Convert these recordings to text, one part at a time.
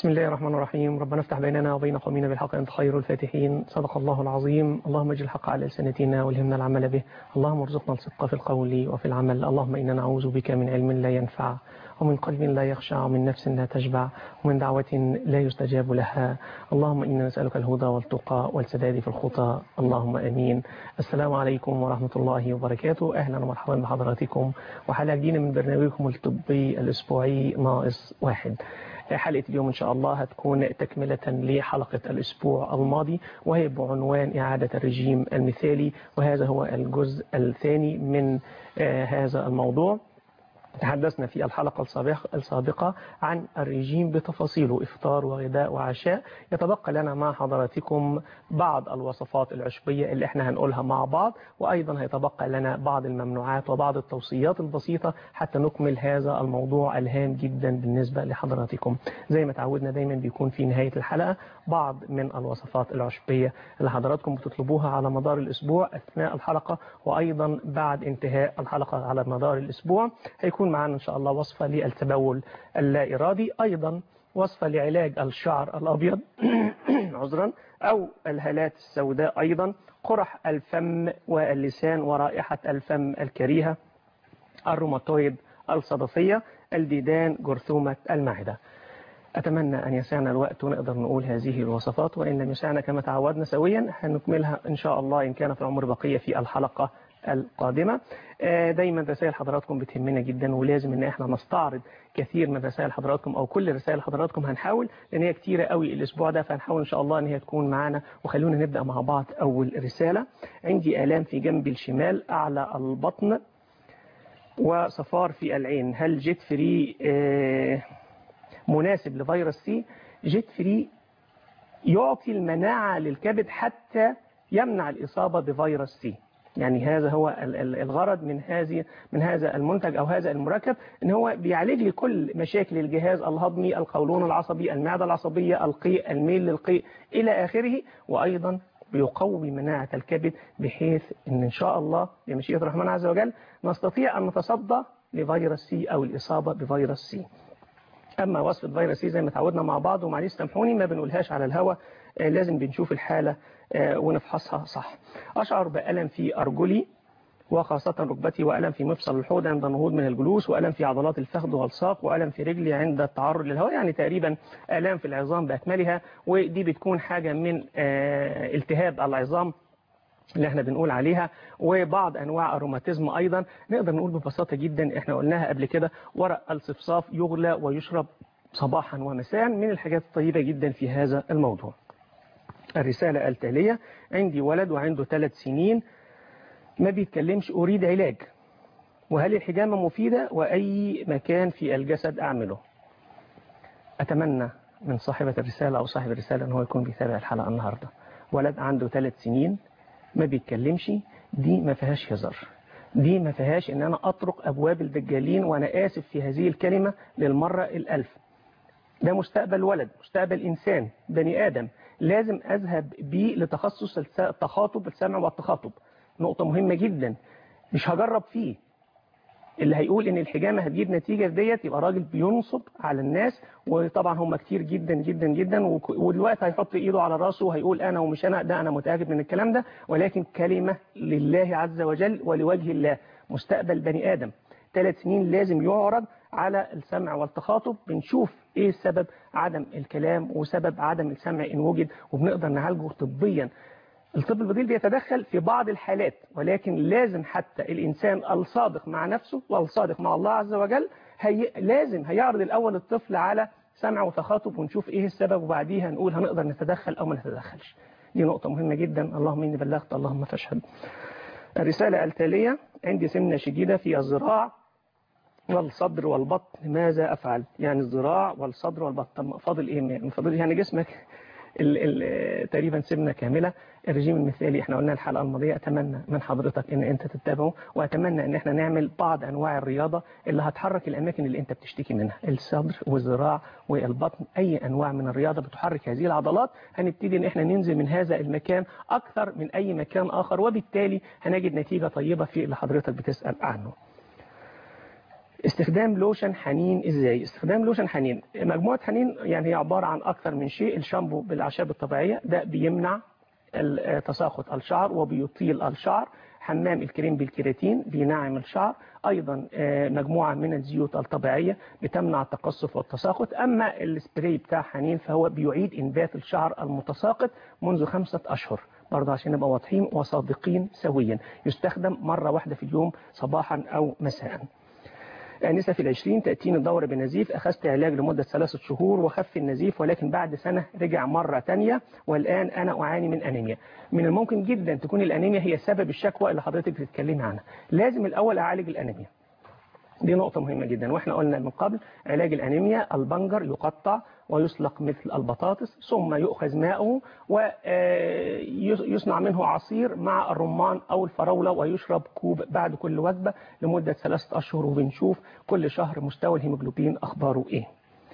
بسم الله الرحمن الرحيم ربنا افتح بيننا وبين قومنا بالحق أنت خير الفاتحين صدق الله العظيم اللهم اجعل الحق على لسانتنا والهمنا العمل به اللهم ارزقنا الصدق في القول وفي العمل اللهم إنا نعوذ بك من علم لا ينفع ومن قلب لا يخشع ومن نفس لا تشبع ومن دعوة لا يستجاب لها اللهم إنا نسألك الهدى والتقى والسداد في الخطى اللهم أمين السلام عليكم ورحمة الله وبركاته أهلا ومرحبا بحضراتكم وحلقة جديدة من برنامجكم الطبي الأسبوعي ناقص واحد حلقة اليوم إن شاء الله هتكون تكملة لحلقة الأسبوع الماضي وهي بعنوان إعادة الرجيم المثالي وهذا هو الجزء الثاني من هذا الموضوع تحدثنا في الحلقة السابقة عن الرجيم بتفاصيله إفطار وغداء وعشاء يتبقى لنا مع حضراتكم بعض الوصفات العشبية اللي احنا هنقولها مع بعض وأيضا هيتبقى لنا بعض الممنوعات وبعض التوصيات البسيطة حتى نكمل هذا الموضوع الهام جدا بالنسبة لحضراتكم زي ما تعودنا دايما بيكون في نهاية الحلقة بعض من الوصفات العشبية اللي حضراتكم بتطلبوها على مدار الأسبوع أثناء الحلقة وأيضا بعد انتهاء الحلقة على مدار الأسبوع هيكون معنا إن شاء الله وصفة للتبول اللا إرادي أيضا وصفة لعلاج الشعر الأبيض عذرا أو الهالات السوداء أيضا قرح الفم واللسان ورائحة الفم الكريهة الروماتويد الصدفية الديدان جرثومة المعدة أتمنى أن يسعنا الوقت ونقدر نقول هذه الوصفات وإن لم يسعنا كما تعودنا سويا هنكملها إن شاء الله إن كان في العمر بقية في الحلقة القادمة دايما رسائل حضراتكم بتهمنا جدا ولازم ان احنا نستعرض كثير من رسائل حضراتكم او كل رسائل حضراتكم هنحاول لان هي كتيرة قوي الاسبوع ده فهنحاول ان شاء الله ان هي تكون معانا وخلونا نبدأ مع بعض اول رسالة عندي الام في جنبي الشمال اعلى البطن وصفار في العين هل جيت فري مناسب لفيروس سي جيت فري يعطي المناعة للكبد حتى يمنع الإصابة بفيروس سي يعني هذا هو الغرض من هذه من هذا المنتج أو هذا المركب ان هو بيعالج لي كل مشاكل الجهاز الهضمي القولون العصبي المعدة العصبية القيء الميل للقيء إلى آخره وأيضا بيقوي مناعة الكبد بحيث ان إن شاء الله بمشيئة الرحمن عز وجل نستطيع أن نتصدى لفيروس سي أو الإصابة بفيروس سي أما وصفة فيروس سي زي ما تعودنا مع بعض ومعلش سامحوني ما بنقولهاش على الهوا لازم بنشوف الحالة ونفحصها صح أشعر بألم في أرجلي وخاصة ركبتي وألم في مفصل الحوض عند النهوض من الجلوس وألم في عضلات الفخذ والساق وألم في رجلي عند التعرض للهواء يعني تقريبا آلام في العظام بأكملها ودي بتكون حاجة من التهاب العظام اللي احنا بنقول عليها وبعض انواع الروماتيزم ايضا نقدر نقول ببساطة جدا احنا قلناها قبل كده ورق الصفصاف يغلى ويشرب صباحا ومساء من الحاجات الطيبة جدا في هذا الموضوع الرسالة التالية عندي ولد وعنده ثلاث سنين ما بيتكلمش أريد علاج وهل الحجامة مفيدة وأي مكان في الجسد أعمله أتمنى من صاحبة الرسالة أو صاحب الرسالة أن هو يكون بيتابع الحلقة النهاردة ولد عنده ثلاث سنين ما بيتكلمش دي ما فيهاش هزار دي ما فيهاش ان انا اطرق ابواب الدجالين وانا اسف في هذه الكلمة للمرة الالف ده مستقبل ولد مستقبل انسان بني ادم لازم اذهب بيه لتخصص التخاطب السمع والتخاطب نقطة مهمة جدا مش هجرب فيه اللي هيقول ان الحجامة هتجيب نتيجة في ديت يبقى راجل بينصب على الناس وطبعا هم كتير جدا جدا جدا ودلوقتي هيحط ايده على راسه وهيقول انا ومش انا ده انا متأكد من الكلام ده ولكن كلمة لله عز وجل ولوجه الله مستقبل بني ادم ثلاث سنين لازم يعرض على السمع والتخاطب بنشوف ايه سبب عدم الكلام وسبب عدم السمع ان وجد وبنقدر نعالجه طبيا الطب البديل بيتدخل في بعض الحالات ولكن لازم حتى الإنسان الصادق مع نفسه والصادق مع الله عز وجل هي لازم هيعرض الأول الطفل على سمع وتخاطب ونشوف إيه السبب وبعديها نقول هنقدر نتدخل أو ما نتدخلش دي نقطة مهمة جدا اللهم إني بلغت اللهم فاشهد الرسالة التالية عندي سمنة شديدة في الذراع والصدر والبطن ماذا أفعل يعني الذراع والصدر والبطن طب فاضل إيه يعني فاضل يعني جسمك ال ال تقريبا سمنة كاملة الرجيم المثالي احنا قلنا الحلقة الماضية اتمنى من حضرتك ان انت تتابعه واتمنى ان احنا نعمل بعض انواع الرياضة اللي هتحرك الاماكن اللي انت بتشتكي منها الصدر والذراع والبطن اي انواع من الرياضة بتحرك هذه العضلات هنبتدي ان احنا ننزل من هذا المكان اكثر من اي مكان اخر وبالتالي هنجد نتيجة طيبة في اللي حضرتك بتسأل عنه استخدام لوشن حنين ازاي استخدام لوشن حنين مجموعة حنين يعني هي عبارة عن اكثر من شيء الشامبو بالاعشاب الطبيعية ده بيمنع تساقط الشعر وبيطيل الشعر حمام الكريم بالكيراتين بينعم الشعر ايضا مجموعة من الزيوت الطبيعية بتمنع التقصف والتساقط اما السبراي بتاع حنين فهو بيعيد انبات الشعر المتساقط منذ خمسة اشهر برضه عشان نبقى واضحين وصادقين سويا يستخدم مرة واحدة في اليوم صباحا او مساء آنسة في العشرين تأتيني الدورة بنزيف أخذت علاج لمدة ثلاثة شهور وخف النزيف ولكن بعد سنة رجع مرة تانية والآن أنا أعاني من أنيميا من الممكن جدا تكون الأنيميا هي سبب الشكوى اللي حضرتك بتتكلمي عنها لازم الأول أعالج الأنيميا دي نقطة مهمة جدا واحنا قلنا من قبل علاج الأنيميا البنجر يقطع ويسلق مثل البطاطس ثم يؤخذ ماءه ويصنع منه عصير مع الرمان أو الفراولة ويشرب كوب بعد كل وجبة لمدة ثلاثة أشهر وبنشوف كل شهر مستوى الهيموجلوبين أخباره إيه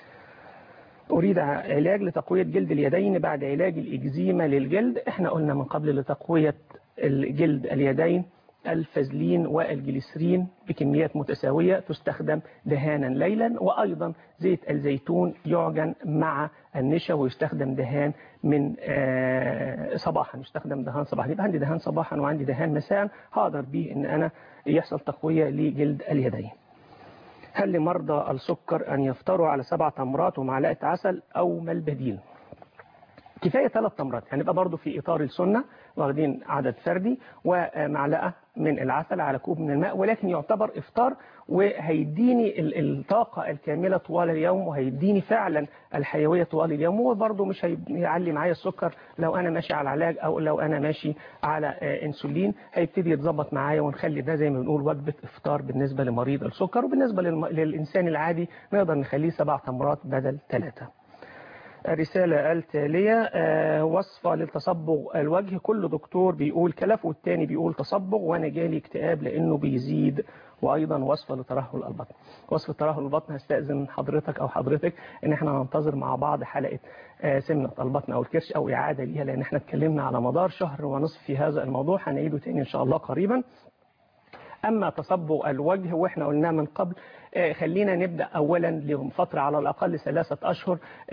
أريد علاج لتقوية جلد اليدين بعد علاج الإكزيما للجلد احنا قلنا من قبل لتقوية الجلد اليدين الفازلين والجليسرين بكميات متساوية تستخدم دهانا ليلا وأيضا زيت الزيتون يعجن مع النشا ويستخدم دهان من صباحا يستخدم دهان صباحا يبقى عندي دهان صباحا وعندي دهان مساء هقدر بيه ان انا يحصل تقوية لجلد اليدين هل لمرضى السكر ان يفطروا على سبع تمرات ومعلقة عسل او ما البديل كفاية ثلاث تمرات يعني يبقى برضه في إطار السنة واخدين عدد فردي ومعلقة من العسل على كوب من الماء ولكن يعتبر إفطار وهيديني الطاقة الكاملة طوال اليوم وهيديني فعلا الحيوية طوال اليوم وبرضه مش هيعلي معايا السكر لو أنا ماشي على علاج أو لو أنا ماشي على إنسولين هيبتدي يتظبط معايا ونخلي ده زي ما بنقول وجبة إفطار بالنسبة لمريض السكر وبالنسبة للإنسان العادي نقدر نخليه سبع تمرات بدل ثلاثة الرسالة التالية وصفة للتصبغ الوجه كل دكتور بيقول كلف والتاني بيقول تصبغ وانا جالي اكتئاب لانه بيزيد وايضا وصفة لترهل البطن وصفة ترهل البطن هستأذن حضرتك او حضرتك ان احنا ننتظر مع بعض حلقة سمنة البطن او الكرش او اعادة ليها لان احنا اتكلمنا على مدار شهر ونصف في هذا الموضوع هنعيده تاني ان شاء الله قريبا أما تصبغ الوجه وإحنا قلنا من قبل خلينا نبدأ أولا لفترة على الأقل ثلاثة أشهر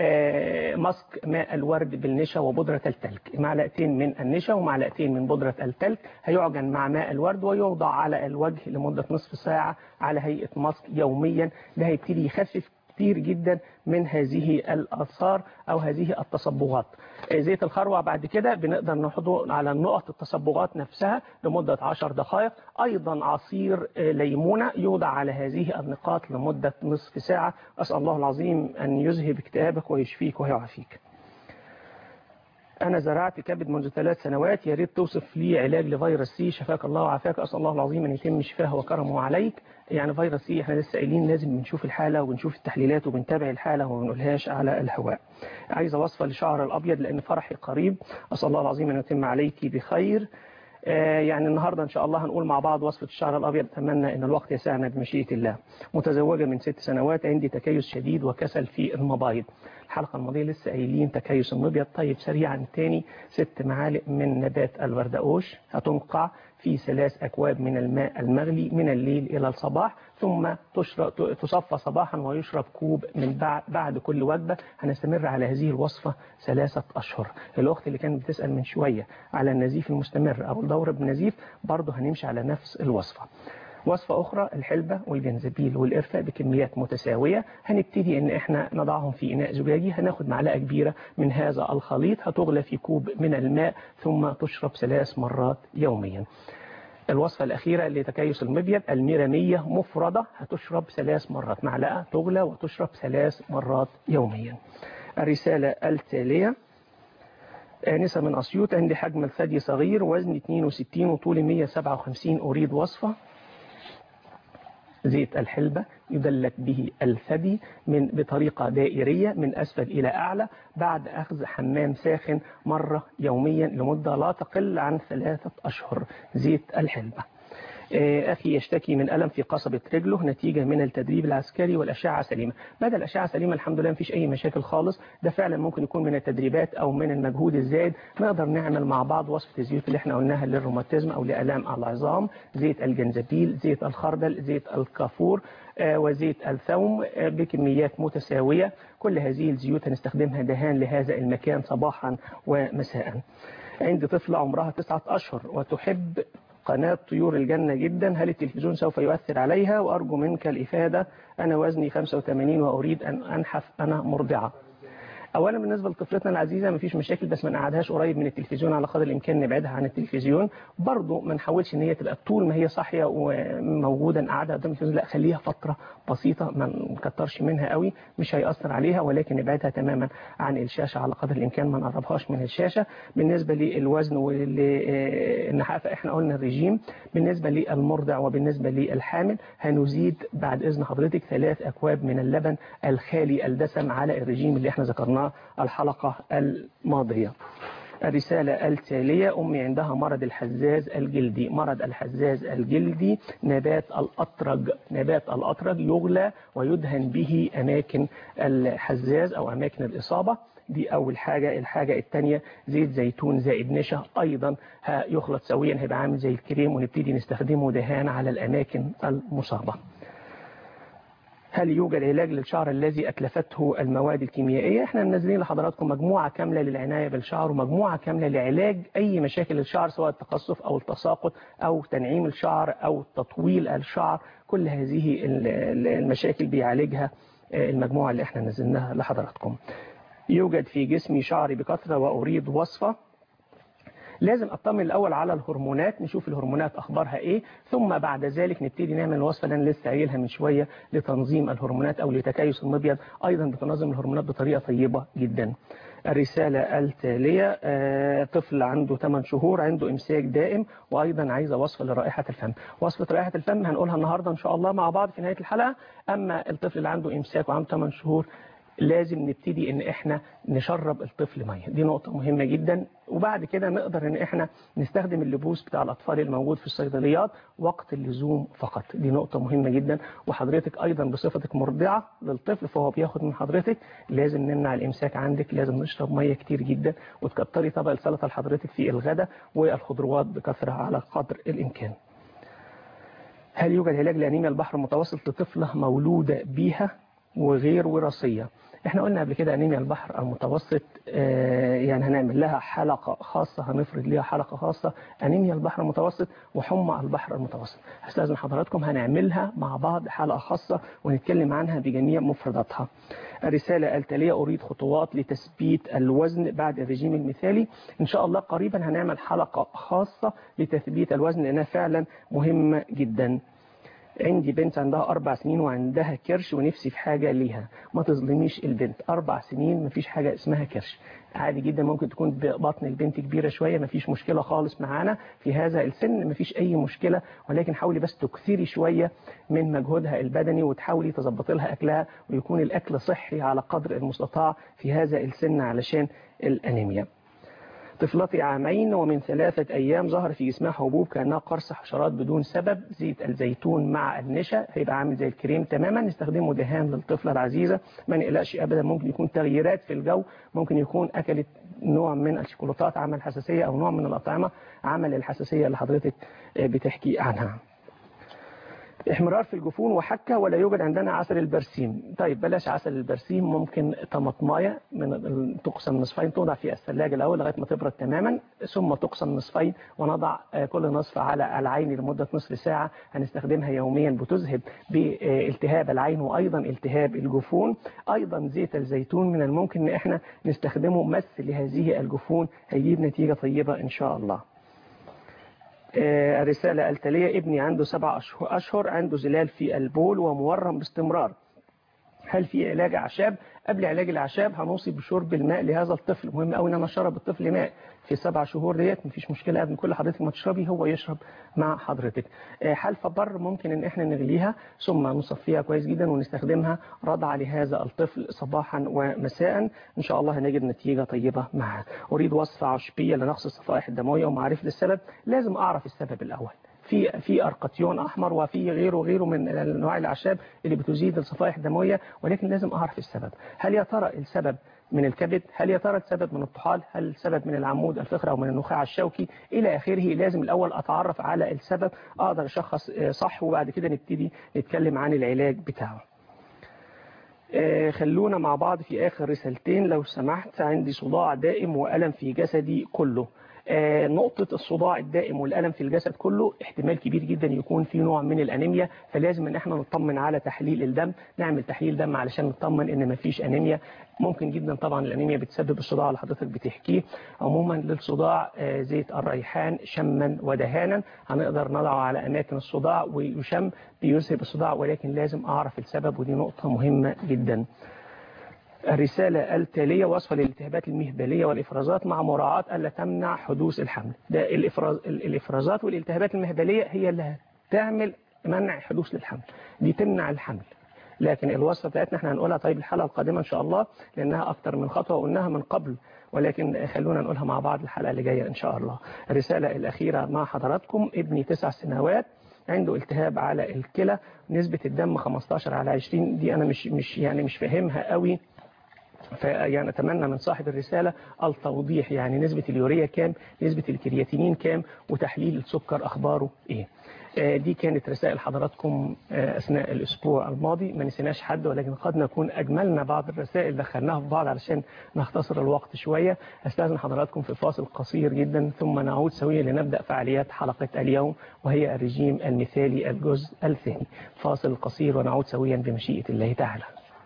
مسك ماء الورد بالنشا وبودرة التلج معلقتين من النشا ومعلقتين من بودرة التلج هيعجن مع ماء الورد ويوضع على الوجه لمدة نصف ساعة على هيئة مسك يوميا ده هيبتدي يخفف كتير جدا من هذه الآثار أو هذه التصبغات زيت الخروع بعد كده بنقدر نحطه على نقط التصبغات نفسها لمدة 10 دقائق أيضا عصير ليمونة يوضع على هذه النقاط لمدة نصف ساعة أسأل الله العظيم أن يذهب اكتئابك ويشفيك ويعافيك أنا زرعت كبد منذ ثلاث سنوات يا ريت توصف لي علاج لفيروس سي شفاك الله وعافاك أسأل الله العظيم أن يتم شفاه وكرمه عليك يعني فيروس سي احنا لسه قايلين لازم بنشوف الحالة وبنشوف التحليلات وبنتابع الحالة وما بنقولهاش على الهواء عايزة وصفة لشعر الأبيض لأن فرحي قريب أسأل الله العظيم أن يتم عليك بخير يعني النهاردة إن شاء الله هنقول مع بعض وصفة الشعر الأبيض أتمنى أن الوقت يسعنا بمشيئة الله متزوجة من ست سنوات عندي تكيس شديد وكسل في المبايض الحلقة الماضية لسه قايلين تكيس المبيض طيب سريعا تاني ست معالق من نبات الوردقوش هتنقع في ثلاث أكواب من الماء المغلي من الليل إلى الصباح ثم تصفى صباحا ويشرب كوب من بعد, بعد كل وجبة هنستمر على هذه الوصفة ثلاثة أشهر الأخت اللي كانت بتسأل من شوية على النزيف المستمر أو الدورة بنزيف برضه هنمشي على نفس الوصفة وصفة أخرى الحلبة والجنزبيل والقرفة بكميات متساوية هنبتدي إن إحنا نضعهم في إناء زجاجي هناخد معلقة كبيرة من هذا الخليط هتغلى في كوب من الماء ثم تشرب ثلاث مرات يوميا الوصفة الأخيرة لتكيس المبيض الميرامية مفردة هتشرب ثلاث مرات معلقة تغلى وتشرب ثلاث مرات يوميا الرسالة التالية آنسة من أسيوط عندي حجم الثدي صغير وزني 62 وطولي 157 أريد وصفة زيت الحلبة يدلك به الثدي من بطريقة دائرية من أسفل إلى أعلى بعد أخذ حمام ساخن مرة يوميا لمدة لا تقل عن ثلاثة أشهر زيت الحلبة أخي يشتكي من ألم في قصبة رجله نتيجة من التدريب العسكري والأشعة سليمة بدل الأشعة سليمة الحمد لله مفيش أي مشاكل خالص ده فعلا ممكن يكون من التدريبات أو من المجهود الزايد نقدر نعمل مع بعض وصفة الزيوت اللي احنا قلناها للروماتيزم أو لآلام العظام زيت الجنزبيل زيت الخردل زيت الكافور وزيت الثوم بكميات متساوية كل هذه الزيوت هنستخدمها دهان لهذا المكان صباحا ومساء عندي طفلة عمرها تسعة أشهر وتحب قناة طيور الجنة جدا هل التلفزيون سوف يؤثر عليها وأرجو منك الإفادة أنا وزني 85 وأريد أن أنحف أنا مرضعة اولا بالنسبه لطفلتنا العزيزه مفيش مشاكل بس ما نقعدهاش قريب من التلفزيون على قدر الامكان نبعدها عن التلفزيون برضه ما نحاولش ان هي تبقى طول ما هي صاحيه وموجوده نقعدها قدام التلفزيون لا خليها فتره بسيطه ما نكترش منها قوي مش هيأثر عليها ولكن نبعدها تماما عن الشاشه على قدر الامكان ما نقربهاش من الشاشه بالنسبه للوزن والنحافه احنا قلنا الرجيم بالنسبه للمرضع وبالنسبه للحامل هنزيد بعد اذن حضرتك ثلاث اكواب من اللبن الخالي الدسم على الرجيم اللي احنا ذكرناه الحلقة الماضية الرسالة التالية أمي عندها مرض الحزاز الجلدي مرض الحزاز الجلدي نبات الأطرج نبات الأطرج يغلى ويدهن به أماكن الحزاز أو أماكن الإصابة دي أول حاجة الحاجة الثانية زيت زيتون زائد نشا أيضا يخلط سويا هيبقى عامل زي الكريم ونبتدي نستخدمه دهان على الأماكن المصابة هل يوجد علاج للشعر الذي أتلفته المواد الكيميائية احنا منزلين لحضراتكم مجموعة كاملة للعناية بالشعر ومجموعة كاملة لعلاج أي مشاكل الشعر سواء التقصف أو التساقط أو تنعيم الشعر أو تطويل الشعر كل هذه المشاكل بيعالجها المجموعة اللي احنا نزلناها لحضراتكم يوجد في جسمي شعري بكثرة وأريد وصفة لازم اطمن الاول على الهرمونات نشوف الهرمونات اخبارها ايه ثم بعد ذلك نبتدي نعمل الوصفه اللي انا لسه قايلها من شويه لتنظيم الهرمونات او لتكيس المبيض ايضا بتنظم الهرمونات بطريقه طيبه جدا الرسالة التالية طفل عنده 8 شهور عنده إمساك دائم وأيضا عايزة وصفة لرائحة الفم وصفة رائحة الفم هنقولها النهاردة إن شاء الله مع بعض في نهاية الحلقة أما الطفل اللي عنده إمساك وعنده 8 شهور لازم نبتدي ان احنا نشرب الطفل ميه دي نقطة مهمة جدا وبعد كده نقدر ان احنا نستخدم اللبوس بتاع الاطفال الموجود في الصيدليات وقت اللزوم فقط دي نقطة مهمة جدا وحضرتك ايضا بصفتك مرضعة للطفل فهو بياخد من حضرتك لازم نمنع الامساك عندك لازم نشرب ميه كتير جدا وتكتري طبق السلطة لحضرتك في الغداء والخضروات بكثرة على قدر الامكان هل يوجد علاج لانيميا البحر المتوسط لطفلة مولودة بيها وغير وراثية احنا قلنا قبل كده انيميا البحر المتوسط يعني هنعمل لها حلقة خاصة هنفرد ليها حلقة خاصة انيميا البحر المتوسط وحمى البحر المتوسط هستاذن حضراتكم هنعملها مع بعض حلقة خاصة ونتكلم عنها بجميع مفرداتها الرسالة التالية أريد خطوات لتثبيت الوزن بعد الرجيم المثالي إن شاء الله قريبا هنعمل حلقة خاصة لتثبيت الوزن لأنها فعلا مهمة جدا عندي بنت عندها أربع سنين وعندها كرش ونفسي في حاجة ليها ما تظلميش البنت أربع سنين مفيش حاجة اسمها كرش عادي جدا ممكن تكون بطن البنت كبيرة شوية مفيش مشكلة خالص معانا في هذا السن مفيش أي مشكلة ولكن حاولي بس تكثري شوية من مجهودها البدني وتحاولي تظبطي لها أكلها ويكون الأكل صحي على قدر المستطاع في هذا السن علشان الأنيميا طفلتي عامين ومن ثلاثة أيام ظهر في جسمها حبوب كأنها قرص حشرات بدون سبب زيت الزيتون مع النشا هيبقى عامل زي الكريم تماما نستخدمه دهان للطفلة العزيزة ما نقلقش أبدا ممكن يكون تغييرات في الجو ممكن يكون أكلت نوع من الشوكولاتات عمل حساسية أو نوع من الأطعمة عمل الحساسية اللي حضرتك بتحكي عنها احمرار في الجفون وحكة ولا يوجد عندنا عسل البرسيم طيب بلاش عسل البرسيم ممكن طماطمايه من تقسم نصفين توضع في الثلاجة الأول لغاية ما تبرد تماما ثم تقسم نصفين ونضع كل نصف على العين لمدة نصف ساعة هنستخدمها يوميا بتذهب بالتهاب العين وأيضا التهاب الجفون أيضا زيت الزيتون من الممكن ان احنا نستخدمه مس لهذه الجفون هيجيب نتيجة طيبة إن شاء الله الرسالة التالية ابني عنده سبع أشهر عنده زلال في البول ومورم باستمرار هل في علاج أعشاب قبل علاج الأعشاب هنوصي بشرب الماء لهذا الطفل مهم قوي ان انا اشرب الطفل ماء في سبع شهور ديت مفيش مشكله قبل كل حضرتك ما تشربي هو يشرب مع حضرتك حلفة بر ممكن ان احنا نغليها ثم نصفيها كويس جدا ونستخدمها رضعة لهذا الطفل صباحا ومساء ان شاء الله هنجد نتيجه طيبه معها اريد وصفه عشبيه لنقص الصفائح الدمويه ومعرفه السبب لازم اعرف السبب الاول في في ارقطيون احمر وفي غيره غيره من انواع الاعشاب اللي بتزيد الصفائح الدمويه ولكن لازم اعرف السبب هل يا ترى السبب من الكبد هل يا ترى السبب من الطحال هل السبب من العمود الفقري او من النخاع الشوكي الى اخره لازم الاول اتعرف على السبب اقدر اشخص صح وبعد كده نبتدي نتكلم عن العلاج بتاعه خلونا مع بعض في آخر رسالتين لو سمحت عندي صداع دائم وألم في جسدي كله نقطة الصداع الدائم والألم في الجسد كله احتمال كبير جدا يكون في نوع من الأنيميا فلازم ان احنا نطمن على تحليل الدم نعمل تحليل دم علشان نطمن ان مفيش أنيميا ممكن جدا طبعا الأنيميا بتسبب الصداع اللي حضرتك بتحكيه عموما للصداع زيت الريحان شما ودهانا هنقدر نضعه على أماكن الصداع ويشم بيذهب الصداع ولكن لازم أعرف السبب ودي نقطة مهمة جدا الرسالة التالية وصفة للالتهابات المهبلية والإفرازات مع مراعاة ألا تمنع حدوث الحمل ده الإفراز الإفرازات والالتهابات المهبلية هي اللي هتعمل منع حدوث للحمل دي تمنع الحمل لكن الوصفة بتاعتنا احنا هنقولها طيب الحلقة القادمة إن شاء الله لأنها أكتر من خطوة وقلناها من قبل ولكن خلونا نقولها مع بعض الحلقة اللي جاية إن شاء الله الرسالة الأخيرة مع حضراتكم ابني تسع سنوات عنده التهاب على الكلى نسبة الدم 15 على 20 دي أنا مش مش يعني مش فاهمها قوي فيعني أتمنى من صاحب الرسالة التوضيح يعني نسبة اليوريا كام نسبة الكرياتينين كام وتحليل السكر أخباره إيه دي كانت رسائل حضراتكم أثناء الأسبوع الماضي ما نسيناش حد ولكن قد نكون أجملنا بعض الرسائل دخلناها في بعض علشان نختصر الوقت شوية أستاذن حضراتكم في فاصل قصير جدا ثم نعود سويا لنبدأ فعاليات حلقة اليوم وهي الرجيم المثالي الجزء الثاني فاصل قصير ونعود سويا بمشيئة الله تعالى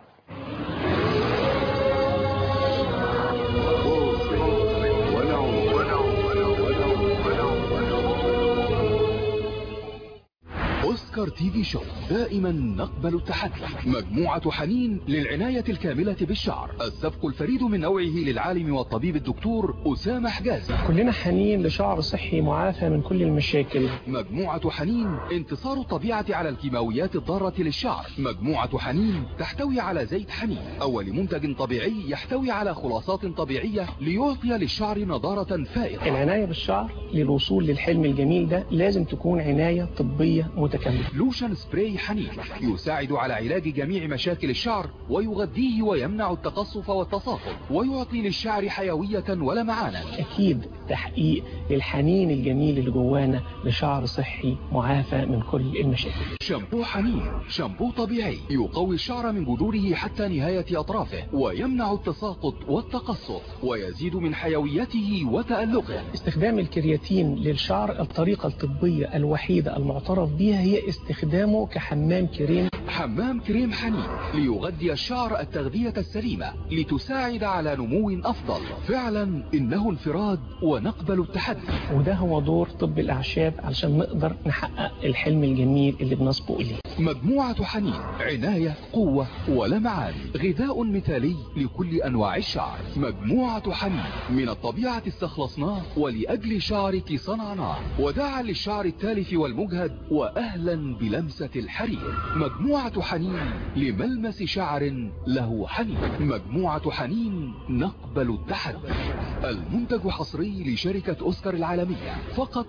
أوسكار تي في شو دائما نقبل التحدي مجموعة حنين للعناية الكاملة بالشعر السبق الفريد من نوعه للعالم والطبيب الدكتور أسامة حجازي كلنا حنين لشعر صحي معافى من كل المشاكل مجموعة حنين انتصار الطبيعة على الكيماويات الضارة للشعر مجموعة حنين تحتوي على زيت حنين أول منتج طبيعي يحتوي على خلاصات طبيعية ليعطي للشعر نضارة فائقة العناية بالشعر للوصول للحلم الجميل ده لازم تكون عناية طبية متكاملة لوشن سبراي حنين يساعد على علاج جميع مشاكل الشعر ويغذيه ويمنع التقصف والتصاقل ويعطي للشعر حيوية ولمعانا أكيد تحقيق للحنين الجميل اللي جوانا لشعر صحي معافى من كل المشاكل شامبو حنين شامبو طبيعي يقوي الشعر من جذوره حتى نهاية أطرافه ويمنع التساقط والتقصف ويزيد من حيويته وتألقه استخدام الكرياتين للشعر الطريقة الطبية الوحيدة المعترف بها هي استخدامه كحمام كريم حمام كريم حنين ليغذي الشعر التغذية السليمة لتساعد على نمو أفضل فعلا إنه انفراد ونقبل التحدي وده هو دور طب الأعشاب علشان نقدر نحقق الحلم الجميل اللي بنصبو إليه مجموعة حنين عناية قوة ولمعان غذاء مثالي لكل أنواع الشعر مجموعة حنين من الطبيعة استخلصناه ولأجل شعرك صنعناه وداعا للشعر التالف والمجهد وأهلا بلمسة الحرير مجموعة حنين لملمس شعر له حنين مجموعة حنين نقبل التحدي المنتج حصري لشركة أوسكار العالمية فقط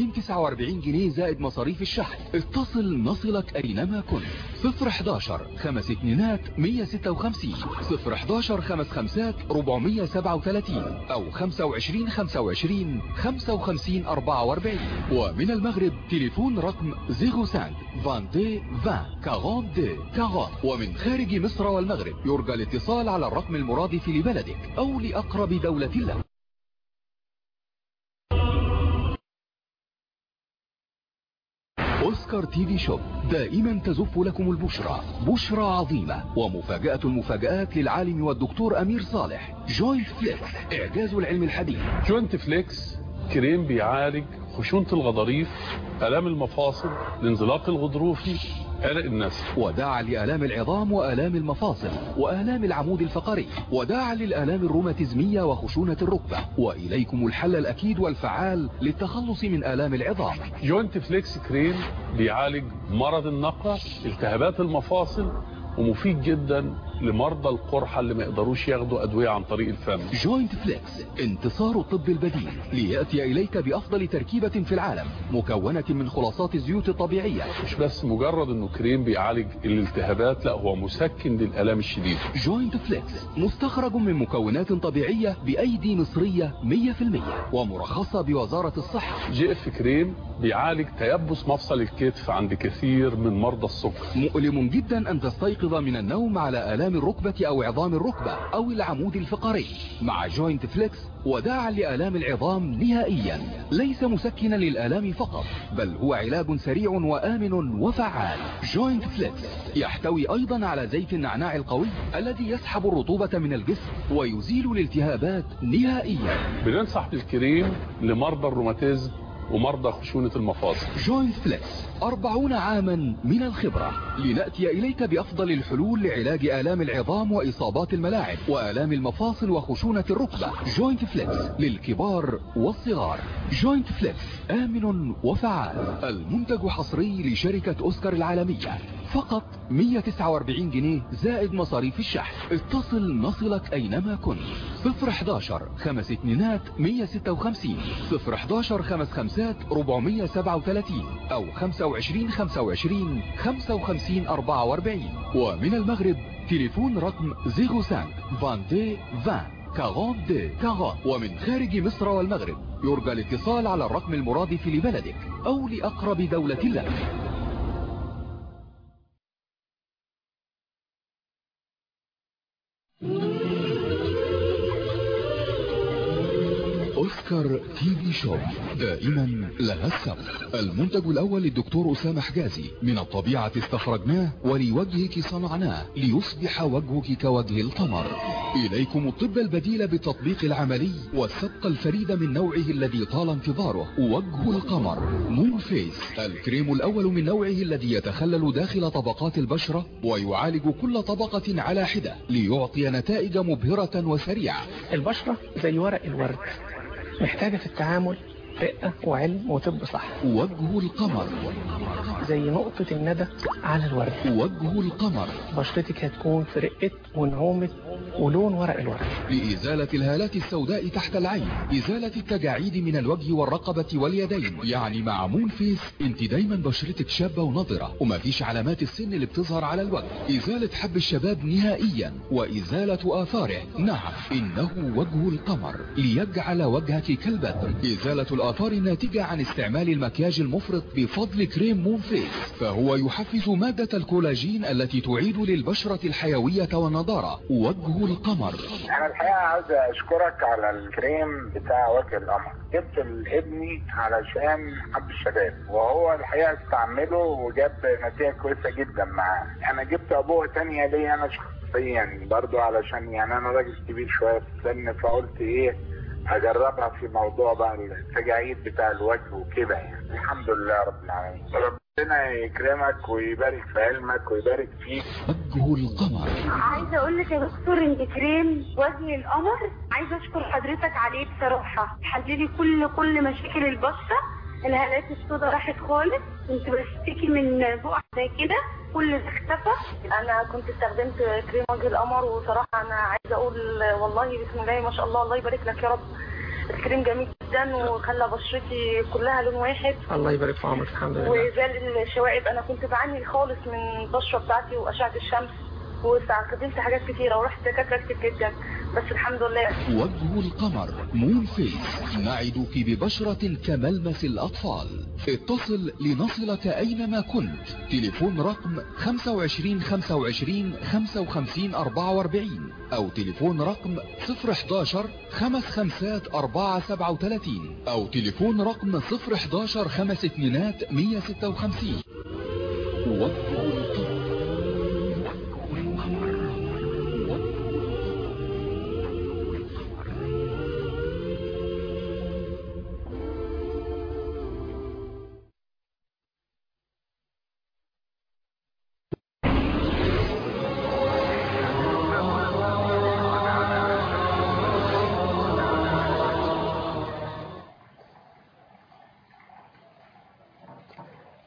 249 جنيه زائد مصاريف الشحن اتصل نصلك أينما كنت 011 خمس اتنينات 156 011 خمس خمسات 437 أو 25 25 55 44 ومن المغرب تليفون رقم 05 22 20 42 40 ومن خارج مصر والمغرب يرجى الاتصال على الرقم المرادف لبلدك أو لأقرب دولة له أوسكار تي في شوب دائما تزف لكم البشرى بشرى عظيمة ومفاجأة المفاجآت للعالم والدكتور أمير صالح جوينت فليكس إعجاز العلم الحديث جوينت فليكس كريم بيعالج خشونة الغضاريف آلام المفاصل الانزلاق الغضروفي عرق النسل وداعا لآلام العظام وآلام المفاصل وآلام العمود الفقري وداعا للآلام الروماتيزمية وخشونة الركبة وإليكم الحل الأكيد والفعال للتخلص من آلام العظام جوينت فليكس كريم بيعالج مرض النقرة التهابات المفاصل ومفيد جدا لمرضى القرحة اللي ما يقدروش ياخدوا أدوية عن طريق الفم جوينت فليكس انتصار الطب البديل ليأتي إليك بأفضل تركيبة في العالم مكونة من خلاصات الزيوت الطبيعية مش بس مجرد انه كريم بيعالج الالتهابات لا هو مسكن للآلام الشديدة جوينت فليكس مستخرج من مكونات طبيعية بأيدي مصرية 100% ومرخصة بوزارة الصحة جي اف كريم بيعالج تيبس مفصل الكتف عند كثير من مرضى السكر مؤلم جدا أن تستيقظ من النوم على آلام الركبة أو عظام الركبة أو العمود الفقري مع جوينت فليكس وداعا لآلام العظام نهائيا ليس مسكنا للآلام فقط بل هو علاج سريع وآمن وفعال جوينت فليكس يحتوي أيضا على زيت النعناع القوي الذي يسحب الرطوبة من الجسم ويزيل الالتهابات نهائيا بننصح بالكريم لمرضى الروماتيزم ومرضى خشونة المفاصل جوينت فليكس أربعون عاما من الخبرة لنأتي إليك بأفضل الحلول لعلاج آلام العظام وإصابات الملاعب وآلام المفاصل وخشونة الركبة جوينت فليكس للكبار والصغار جوينت فليكس آمن وفعال المنتج حصري لشركة أوسكار العالمية فقط 149 جنيه زائد مصاريف الشحن اتصل نصلك أينما كنت 011 خمس اتنينات 156 011 خمس خمسات 437 أو 25 25 55 44 ومن المغرب تليفون رقم 05 22 20 42 40 ومن خارج مصر والمغرب يرجى الاتصال على الرقم المرادف لبلدك أو لأقرب دولة لك أوسكار تي في شو دائما لها السبق المنتج الأول للدكتور أسامة حجازي من الطبيعة استخرجناه ولوجهك صنعناه ليصبح وجهك كوجه القمر إليكم الطب البديل بالتطبيق العملي والسبق الفريد من نوعه الذي طال انتظاره وجه القمر مون فيس الكريم الأول من نوعه الذي يتخلل داخل طبقات البشرة ويعالج كل طبقة على حدة ليعطي نتائج مبهرة وسريعة البشرة زي ورق الورد محتاجة في التعامل رقة وعلم وطب صح وجه القمر زي نقطة الندى على الورد وجه القمر بشرتك هتكون في رقة ونعومة ولون ورق الورد لإزالة الهالات السوداء تحت العين إزالة التجاعيد من الوجه والرقبة واليدين يعني مع مون فيس انت دايما بشرتك شابة ونضرة ومفيش علامات السن اللي بتظهر على الوجه إزالة حب الشباب نهائيا وإزالة آثاره نعم إنه وجه القمر ليجعل وجهك كالبدر إزالة الآثار الناتجة عن استعمال المكياج المفرط بفضل كريم مون فيس فهو يحفز مادة الكولاجين التي تعيد للبشرة الحيوية والنضارة وجه القمر انا الحقيقه عاوز اشكرك على الكريم بتاع وجه القمر جبت لابني علشان حب الشباب وهو الحقيقه استعمله وجاب نتيجه كويسه جدا معاه انا جبت ابوه تانية ليا انا شخصيا برضو علشان يعني انا راجل كبير شويه في السن فقلت ايه اجربها في موضوع بقى التجاعيد بتاع الوجه وكده يعني الحمد لله رب العالمين ربنا يكرمك ويبارك في علمك ويبارك فيك وجه القمر عايزه اقول لك يا دكتور ان كريم وجه القمر عايزه اشكر حضرتك عليه بصراحه حللي كل كل مشاكل البشره الهالات السوداء راحت خالص كنت بشتكي من بقع زي كده كل ده اختفى انا كنت استخدمت كريم وجه القمر وصراحه انا عايزه اقول والله بسم الله ما شاء الله الله يبارك لك يا رب الكريم جميل جدا وخلى بشرتي كلها لون واحد الله يبارك في عمرك الحمد لله وزال الشوائب انا كنت بعاني خالص من البشره بتاعتي واشعه الشمس واستخدمت حاجات كتيره ورحت دكاتره كتير جدا بس الحمد لله وجه القمر مون فيس نعدك ببشرة كملمس الأطفال اتصل لنصلك أينما كنت تليفون رقم 25 25 55 44 أو تليفون رقم 011 خمس خمسات 4 37 أو تليفون رقم 011 خمس اتنينات 156 وجه القمر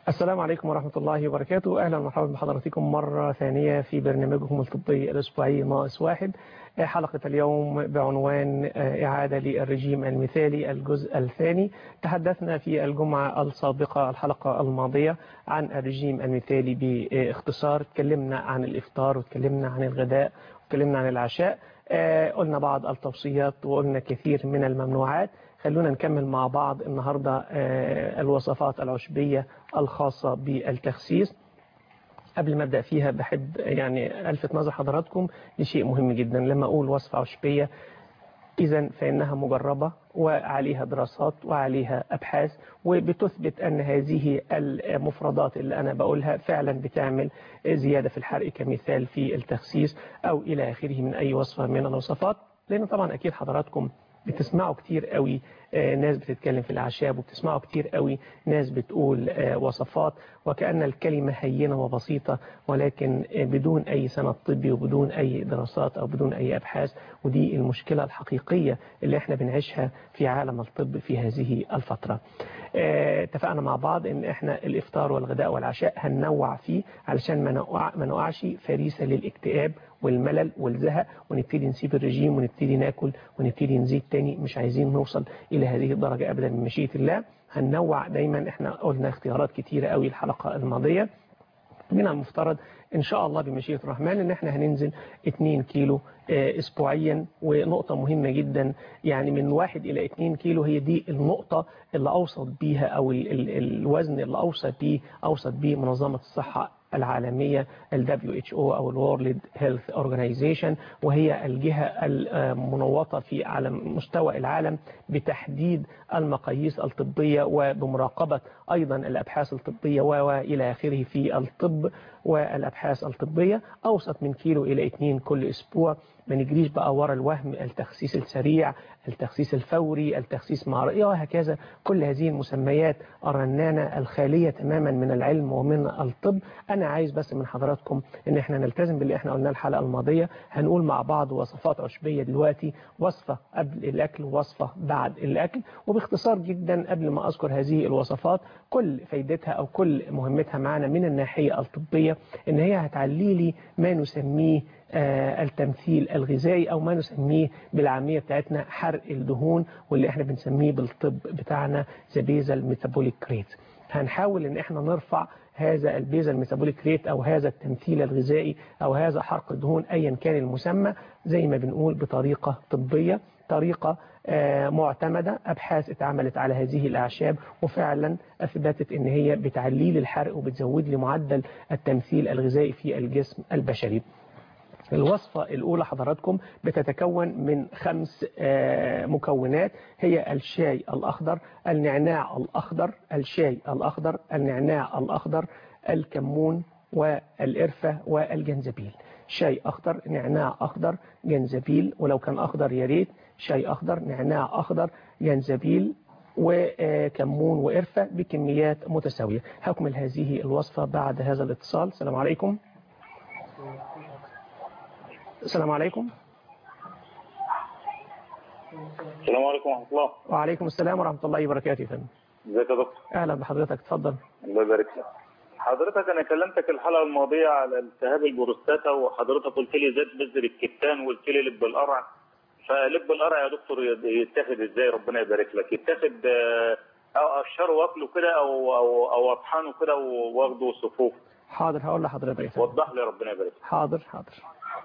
السلام عليكم ورحمة الله وبركاته أهلا ومرحبا بحضراتكم مرة ثانية في برنامجكم الطبي الأسبوعي ناقص واحد حلقة اليوم بعنوان إعادة للرجيم المثالي الجزء الثاني تحدثنا في الجمعة السابقة الحلقة الماضية عن الرجيم المثالي باختصار تكلمنا عن الإفطار وتكلمنا عن الغداء وتكلمنا عن العشاء قلنا بعض التوصيات وقلنا كثير من الممنوعات خلونا نكمل مع بعض النهاردة الوصفات العشبية الخاصة بالتخسيس قبل ما ابدا فيها بحب يعني الفت نظر حضراتكم لشيء مهم جدا لما اقول وصفه عشبيه اذا فانها مجربه وعليها دراسات وعليها ابحاث وبتثبت ان هذه المفردات اللي انا بقولها فعلا بتعمل زياده في الحرق كمثال في التخسيس او الى اخره من اي وصفه من الوصفات لان طبعا اكيد حضراتكم بتسمعوا كتير قوي ناس بتتكلم في الأعشاب وبتسمعوا كتير قوي ناس بتقول وصفات وكأن الكلمة هينة وبسيطة ولكن بدون أي سند طبي وبدون أي دراسات أو بدون أي أبحاث ودي المشكلة الحقيقية اللي احنا بنعيشها في عالم الطب في هذه الفترة اتفقنا مع بعض ان احنا الافطار والغداء والعشاء هننوع فيه علشان ما نقع ما نقعش فريسة للاكتئاب والملل والزهق ونبتدي نسيب الرجيم ونبتدي ناكل ونبتدي نزيد تاني مش عايزين نوصل الى هذه الدرجة ابدا من مشيئة الله هننوع دايما احنا قلنا اختيارات كتيرة قوي الحلقة الماضية من المفترض ان شاء الله بمشيئة الرحمن ان احنا هننزل 2 كيلو اسبوعيا ونقطة مهمة جدا يعني من 1 الى 2 كيلو هي دي النقطة اللي اوصت بيها او ال ال الوزن اللي اوصت بيه اوصت بيه منظمة الصحة العالمية ال WHO أو ال World Health Organization وهي الجهة المنوطة في على مستوى العالم بتحديد المقاييس الطبية وبمراقبة أيضا الأبحاث الطبية وإلى آخره في الطب والأبحاث الطبية أوسط من كيلو إلى 2 كل أسبوع ما نجريش بقى ورا الوهم التخسيس السريع التخسيس الفوري التخسيس مع رأيه وهكذا كل هذه المسميات الرنانة الخالية تماما من العلم ومن الطب أنا عايز بس من حضراتكم إن احنا نلتزم باللي احنا قلناه الحلقة الماضية هنقول مع بعض وصفات عشبية دلوقتي وصفة قبل الأكل ووصفة بعد الأكل وباختصار جدا قبل ما أذكر هذه الوصفات كل فايدتها أو كل مهمتها معنا من الناحية الطبية إن هي هتعلي لي ما نسميه التمثيل الغذائي أو ما نسميه بالعامية بتاعتنا حرق الدهون واللي احنا بنسميه بالطب بتاعنا ذا بيزل ميتابوليك ريت هنحاول ان احنا نرفع هذا البيزل ميتابوليك ريت او هذا التمثيل الغذائي او هذا حرق الدهون ايا كان المسمى زي ما بنقول بطريقة طبية طريقة معتمدة أبحاث اتعملت على هذه الأعشاب وفعلا أثبتت أن هي بتعلي لي الحرق وبتزود لي معدل التمثيل الغذائي في الجسم البشري الوصفة الأولى حضراتكم بتتكون من خمس مكونات هي الشاي الأخضر النعناع الأخضر الشاي الأخضر النعناع الأخضر الكمون والقرفة والجنزبيل شاي أخضر نعناع أخضر جنزبيل ولو كان أخضر يا ريت شاي أخضر نعناع أخضر جنزبيل وكمون وقرفة بكميات متساوية هكمل هذه الوصفة بعد هذا الاتصال السلام عليكم السلام عليكم السلام عليكم ورحمة الله وعليكم السلام ورحمة الله وبركاته يا فندم ازيك يا دكتور أهلا بحضرتك اتفضل الله يبارك لك حضرتك انا كلمتك الحلقه الماضيه على التهاب البروستاتا وحضرتك قلت لي زيت بذر الكتان وقلت لي لب القرع فلب القرع يا دكتور يتاخد ازاي ربنا يبارك لك يتاخد او اقشره واكله كده او او او اطحنه كده واخده صفوف حاضر هقول لحضرتك يا فندم وضح لي ربنا يبارك لك حاضر حاضر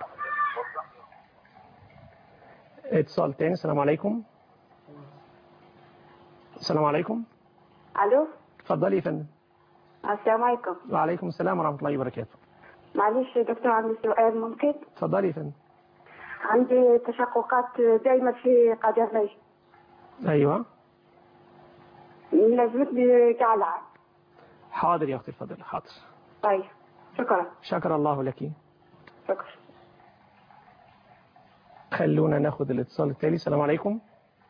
اتصال تاني السلام عليكم السلام عليكم الو اتفضلي يا فندم السلام عليكم وعليكم السلام ورحمة الله وبركاته معلش يا دكتور عندي سؤال ممكن اتفضلي يا فندم عندي تشققات دايما في قدمي ايوه لازمتني جعلة حاضر يا اختي الفاضله حاضر طيب شكرا شكر الله لك شكرا خلونا ناخد الاتصال التالي السلام عليكم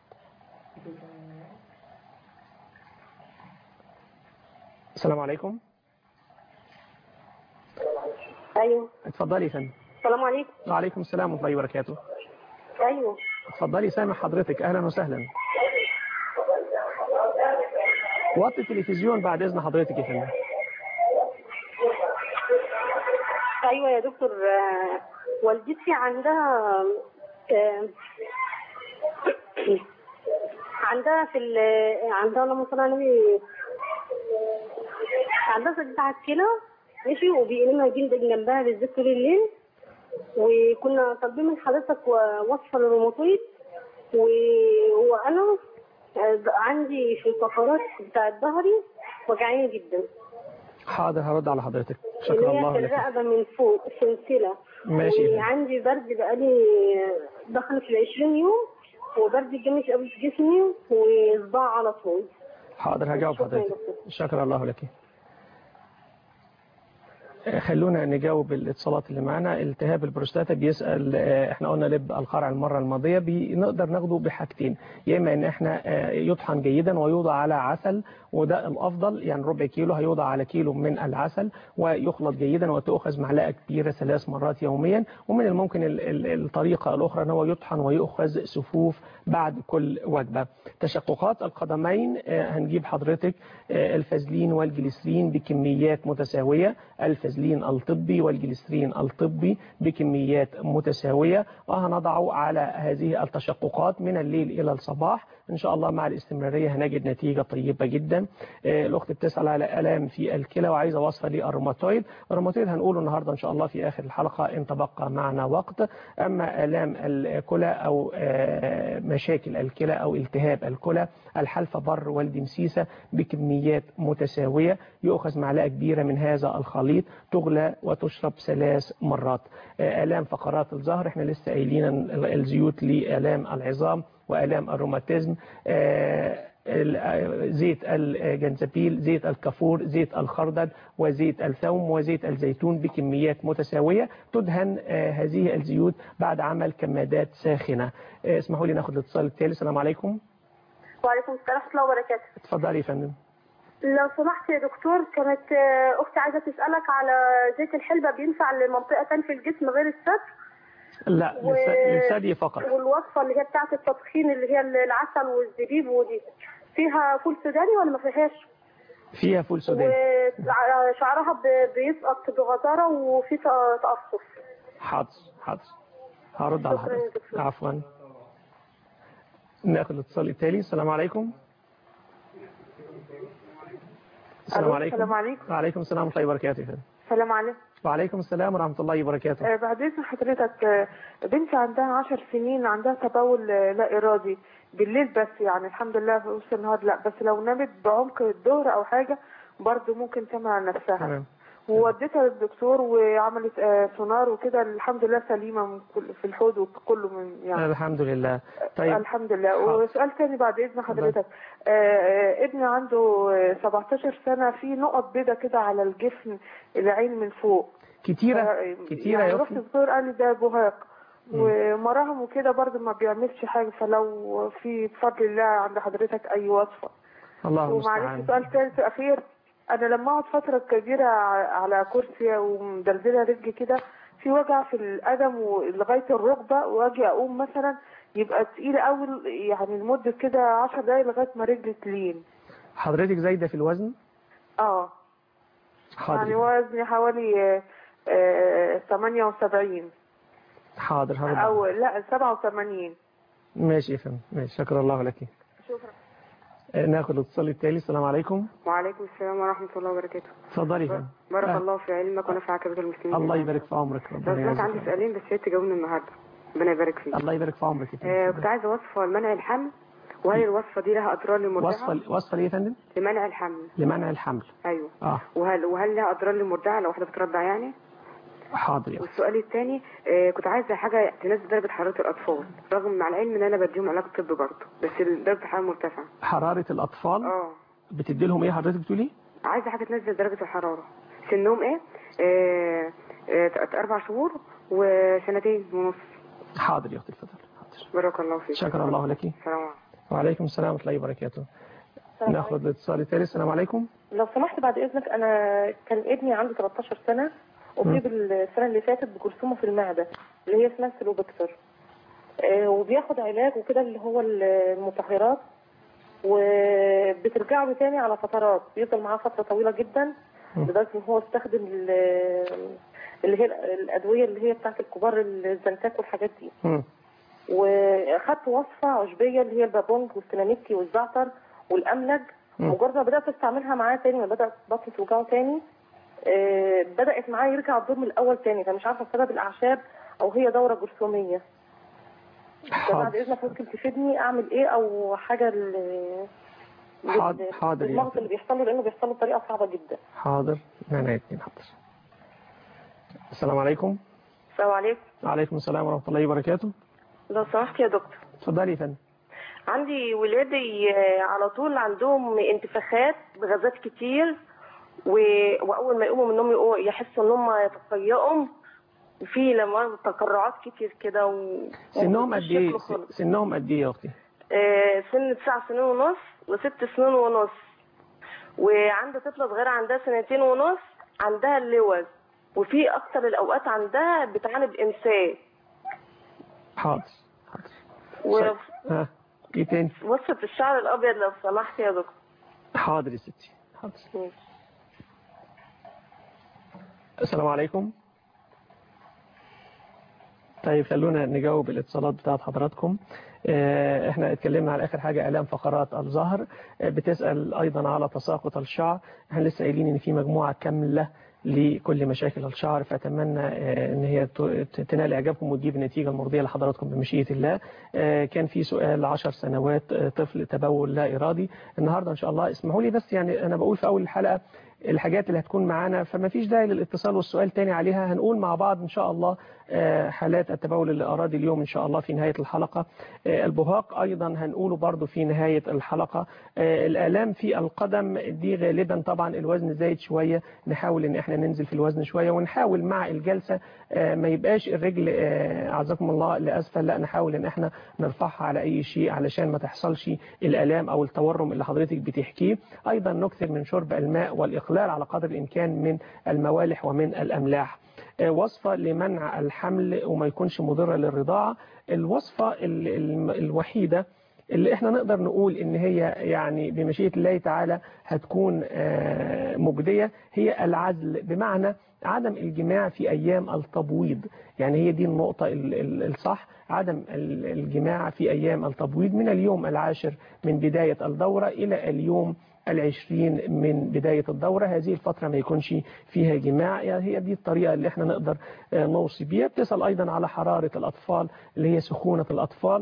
السلام عليكم ايوه اتفضلي يا فندم السلام عليكم وعليكم السلام ورحمة الله وبركاته ايوه اتفضلي سامع حضرتك اهلا وسهلا وطي التلفزيون بعد اذن حضرتك يا فندم يا دكتور آه، والدتي عندها آه، عندها في ال عندها اللهم صل على النبي عندها صديقة على الكلى ماشي وبيقلمها جلد جنبها بالذات طول الليل وكنا طالبين من حضرتك و- وصفة للروماتويد و- وأنا آه، عندي في الفقرات بتاعت ظهري وجعاني جدا حاضر هرد على حضرتك شكرا اللي هي الله في لك الرقبة من فوق سلسلة ماشي. وعندي برد بقالي دخل في العشرين يوم وبرد جامد قوي في جسمي وصداع على طول حاضر هجاوب شكرا حضرتك دكتور. شكرا الله لك آه، خلونا نجاوب الاتصالات اللي معانا التهاب البروستاتا بيسأل آه، احنا قلنا لب القرع المرة الماضية بنقدر ناخده بحاجتين يا اما ان احنا آه، يطحن جيدا ويوضع على عسل وده الافضل يعني ربع كيلو هيوضع على كيلو من العسل ويخلط جيدا وتؤخذ معلقة كبيرة ثلاث مرات يوميا ومن الممكن ال- ال- الطريقة الاخرى ان هو يطحن ويؤخذ سفوف بعد كل وجبة تشققات القدمين آه، هنجيب حضرتك آه، الفازلين والجليسرين بكميات متساوية الفازلين الطبي والجليسرين الطبي بكميات متساوية وهنضعه على هذه التشققات من الليل إلى الصباح إن شاء الله مع الاستمرارية هنجد نتيجة طيبة جدا آه، الأخت بتسأل على ألام في الكلى وعايزة وصفة للروماتويد الروماتويد هنقوله النهاردة إن شاء الله في آخر الحلقة إن تبقى معنا وقت أما آلام الكلى أو آه، مشاكل الكلى أو التهاب الكلى الحلفة بر والدمسيسة بكميات متساوية يؤخذ معلقة كبيرة من هذا الخليط تغلى وتشرب ثلاث مرات آه، آلام فقرات الظهر احنا لسه قايلين ال- الزيوت لآلام العظام وآلام الروماتيزم آه، ال- آه، زيت الجنزبيل زيت الكافور زيت الخردل وزيت الثوم وزيت الزيتون بكميات متساوية تدهن آه، هذه الزيوت بعد عمل كمادات ساخنة آه، اسمحوا لي ناخد الاتصال التالي السلام عليكم وعليكم السلام ورحمة الله وبركاته اتفضلي يا فندم لو سمحت يا دكتور كانت آه، أختي عايزة تسألك على زيت الحلبة بينفع لمنطقة تانية في الجسم غير الصدر لا و- للس- للثدي فقط والوصفة اللي هي بتاعة التطحين اللي هي العسل والزبيب ودي فيها فول سوداني ولا ما فيهاش؟ فيها فول سوداني وشعرها ب- بيسقط بغزارة وفي ت- تقصف حاضر حاضر هرد على شكراً يا حضرتك دكتور. عفوا ناخد الاتصال التالي السلام عليكم السلام ألو، عليكم السلام عليكم. وعليكم السلام ورحمة الله وبركاته يا فندم. السلام عليكم وعليكم السلام ورحمة الله وبركاته آه بعد اذن حضرتك آه، بنتي عندها عشر سنين عندها تبول آه، لا ارادي بالليل بس يعني الحمد لله في وسط النهار لا بس لو نامت بعمق الظهر او حاجه برضه ممكن تمنع نفسها تمام ووديتها للدكتور وعملت آه، سونار وكده الحمد لله سليمه من كل في الحوض وكله من يعني الحمد لله طيب الحمد لله حاضر. وسؤال تاني بعد اذن حضرتك آه، آه، ابني عنده آه، 17 سنه في نقط بيضة كده على الجفن العين من فوق كتيرة آه، كتيرة يعني يا رحت أختي الدكتور قال لي ده بهاق ومراهم وكده برضه ما بيعملش حاجه فلو في بفضل الله عند حضرتك اي وصفه الله ومعلش المستعان سؤال ثالث اخير انا لما اقعد فتره كبيره ع- على كرسي ومدلدله رجلي كده في وجع في القدم لغايه الركبه واجي اقوم مثلا يبقى تقيل قوي يعني لمده كده 10 دقايق لغايه ما رجلي تلين حضرتك زايدة في الوزن اه يعني حاضر وزني حوالي آه، آه، 78 حاضر هرد او لا 87 ماشي يا فندم ماشي شكرا الله لك شكرا آه، ناخد الاتصال التالي السلام عليكم وعليكم السلام ورحمة الله وبركاته اتفضلي يا فندم بارك آه. الله في علمك ونفعك بك المسلمين الله يبارك في عمرك لو ربنا سمحت عندي يعزك سؤالين بس يا ريت تجاوبني النهارده ربنا يبارك فيك الله يبارك في عمرك يا آه فندم. كنت عايزة وصفة لمنع الحمل وهل الوصفة دي لها أضرار للمرضعة؟ وصفة وصفة ليه يا فندم لمنع الحمل لمنع الحمل أيوه اه وهل وهل لها أضرار للمرضعة لو واحدة بترضع يعني؟ حاضر يا أختي. والسؤال الثاني آه كنت عايزة حاجة تنزل درجة حرارة الأطفال رغم مع العلم إن أنا بديهم علاج طبي برضه بس درجة الحرارة مرتفعة حرارة الأطفال اه بتدي لهم ايه حضرتك بتقولي عايزة حاجة تنزل درجة الحرارة سنهم إيه؟ آه آه أربع شهور وسنتين ونص حاضر يا اختي اتفضل حاضر بارك الله فيك شكر الله لك السلام عليكم وعليكم السلام ورحمه الله وبركاته ناخد الاتصال التالي السلام عليكم لو سمحت بعد اذنك انا كان ابني عنده 13 سنه اصيب السنه اللي فاتت بجرثومه في المعده اللي هي اسمها سيلوبكتر آه، وبياخد علاج وكده اللي هو المطهرات وبترجع له تاني على فترات بيفضل معاه فتره طويله جدا لدرجه ان هو استخدم ال- اللي هي الادويه اللي هي بتاعت الكبار الزنتاك والحاجات دي مم. واخدت وصفه عشبيه اللي هي البابونج والسيناميكي والزعتر والاملج مم. مجرد ما بدات استعملها معاه تاني ما بدات بطني توجعه تاني آه، بدات معاه يرجع الدور من الاول تاني فمش عارفه سبب الاعشاب او هي دوره جرثوميه فبعد حاضر اذنك ممكن تفيدني اعمل ايه او حاجه ل- حاضر- لل- حاضر يا للمغص أختي. اللي بيحصل له لانه بيحصل له بطريقه صعبه جدا حاضر معنا اتنين حاضر السلام عليكم السلام عليكم وعليكم السلام ورحمة الله وبركاته لو سمحت يا دكتور اتفضلي يا فندم عندي ولادي آه، على طول عندهم انتفاخات بغازات كتير و... واول ما يقوموا من النوم يقوموا يحسوا ان هم يتقيؤوا في لما تقرعات كتير كده و... سنهم قد ايه شكله خالص. سنهم قد ايه يا اختي آه، سن تسع سنين ونص وست سنين ونص وعندي طفلة صغيرة عندها سنتين ونص عندها اللوز وفي أكتر الأوقات عندها بتعاني بإمساك حاضر ووصفة ها ايه تاني الشعر الأبيض لو سمحت يا دكتور حاضر يا ستي حاضر ماشي. السلام عليكم طيب خلونا نجاوب الاتصالات بتاعت حضراتكم آه، احنا اتكلمنا على اخر حاجة الام فقرات الظهر آه، بتسأل ايضا على تساقط الشعر احنا لسه قايلين ان في مجموعة كاملة لكل مشاكل الشعر فاتمنى آه، ان هي ت- تنال اعجابكم وتجيب النتيجة المرضية لحضراتكم بمشيئة الله آه، كان في سؤال 10 سنوات آه، طفل تبول لا ارادي النهارده ان شاء الله اسمحوا لي بس يعني انا بقول في اول الحلقة الحاجات اللي هتكون معانا فما فيش داعي للاتصال والسؤال تاني عليها هنقول مع بعض ان شاء الله آه، حالات التبول اللي أراد اليوم إن شاء الله في نهاية الحلقة آه، البهاق أيضا هنقوله برضو في نهاية الحلقة آه، الآلام في القدم دي غالبا طبعا الوزن زايد شوية نحاول إن احنا ننزل في الوزن شوية ونحاول مع الجلسة آه، ما يبقاش الرجل آه، أعزكم الله لأسفل لا نحاول إن احنا نرفعها على أي شيء علشان ما تحصلش الآلام أو التورم اللي حضرتك بتحكيه أيضا نكثر من شرب الماء والإقلال على قدر الإمكان من الموالح ومن الأملاح آه، وصفة لمنع الحمل وما يكونش مضرة للرضاعة الوصفة ال- ال- الوحيدة اللي احنا نقدر نقول ان هي يعني بمشيئة الله تعالى هتكون آه، مجدية هي العزل بمعنى عدم الجماع في ايام التبويض يعني هي دي النقطة ال- ال- الصح عدم ال- الجماع في ايام التبويض من اليوم العاشر من بداية الدورة الى اليوم العشرين من بداية الدورة هذه الفترة ما يكونش فيها جماع يعني هي دي الطريقة اللي احنا نقدر آه، نوصي بيها بتسأل أيضا على حرارة الأطفال اللي هي سخونة الأطفال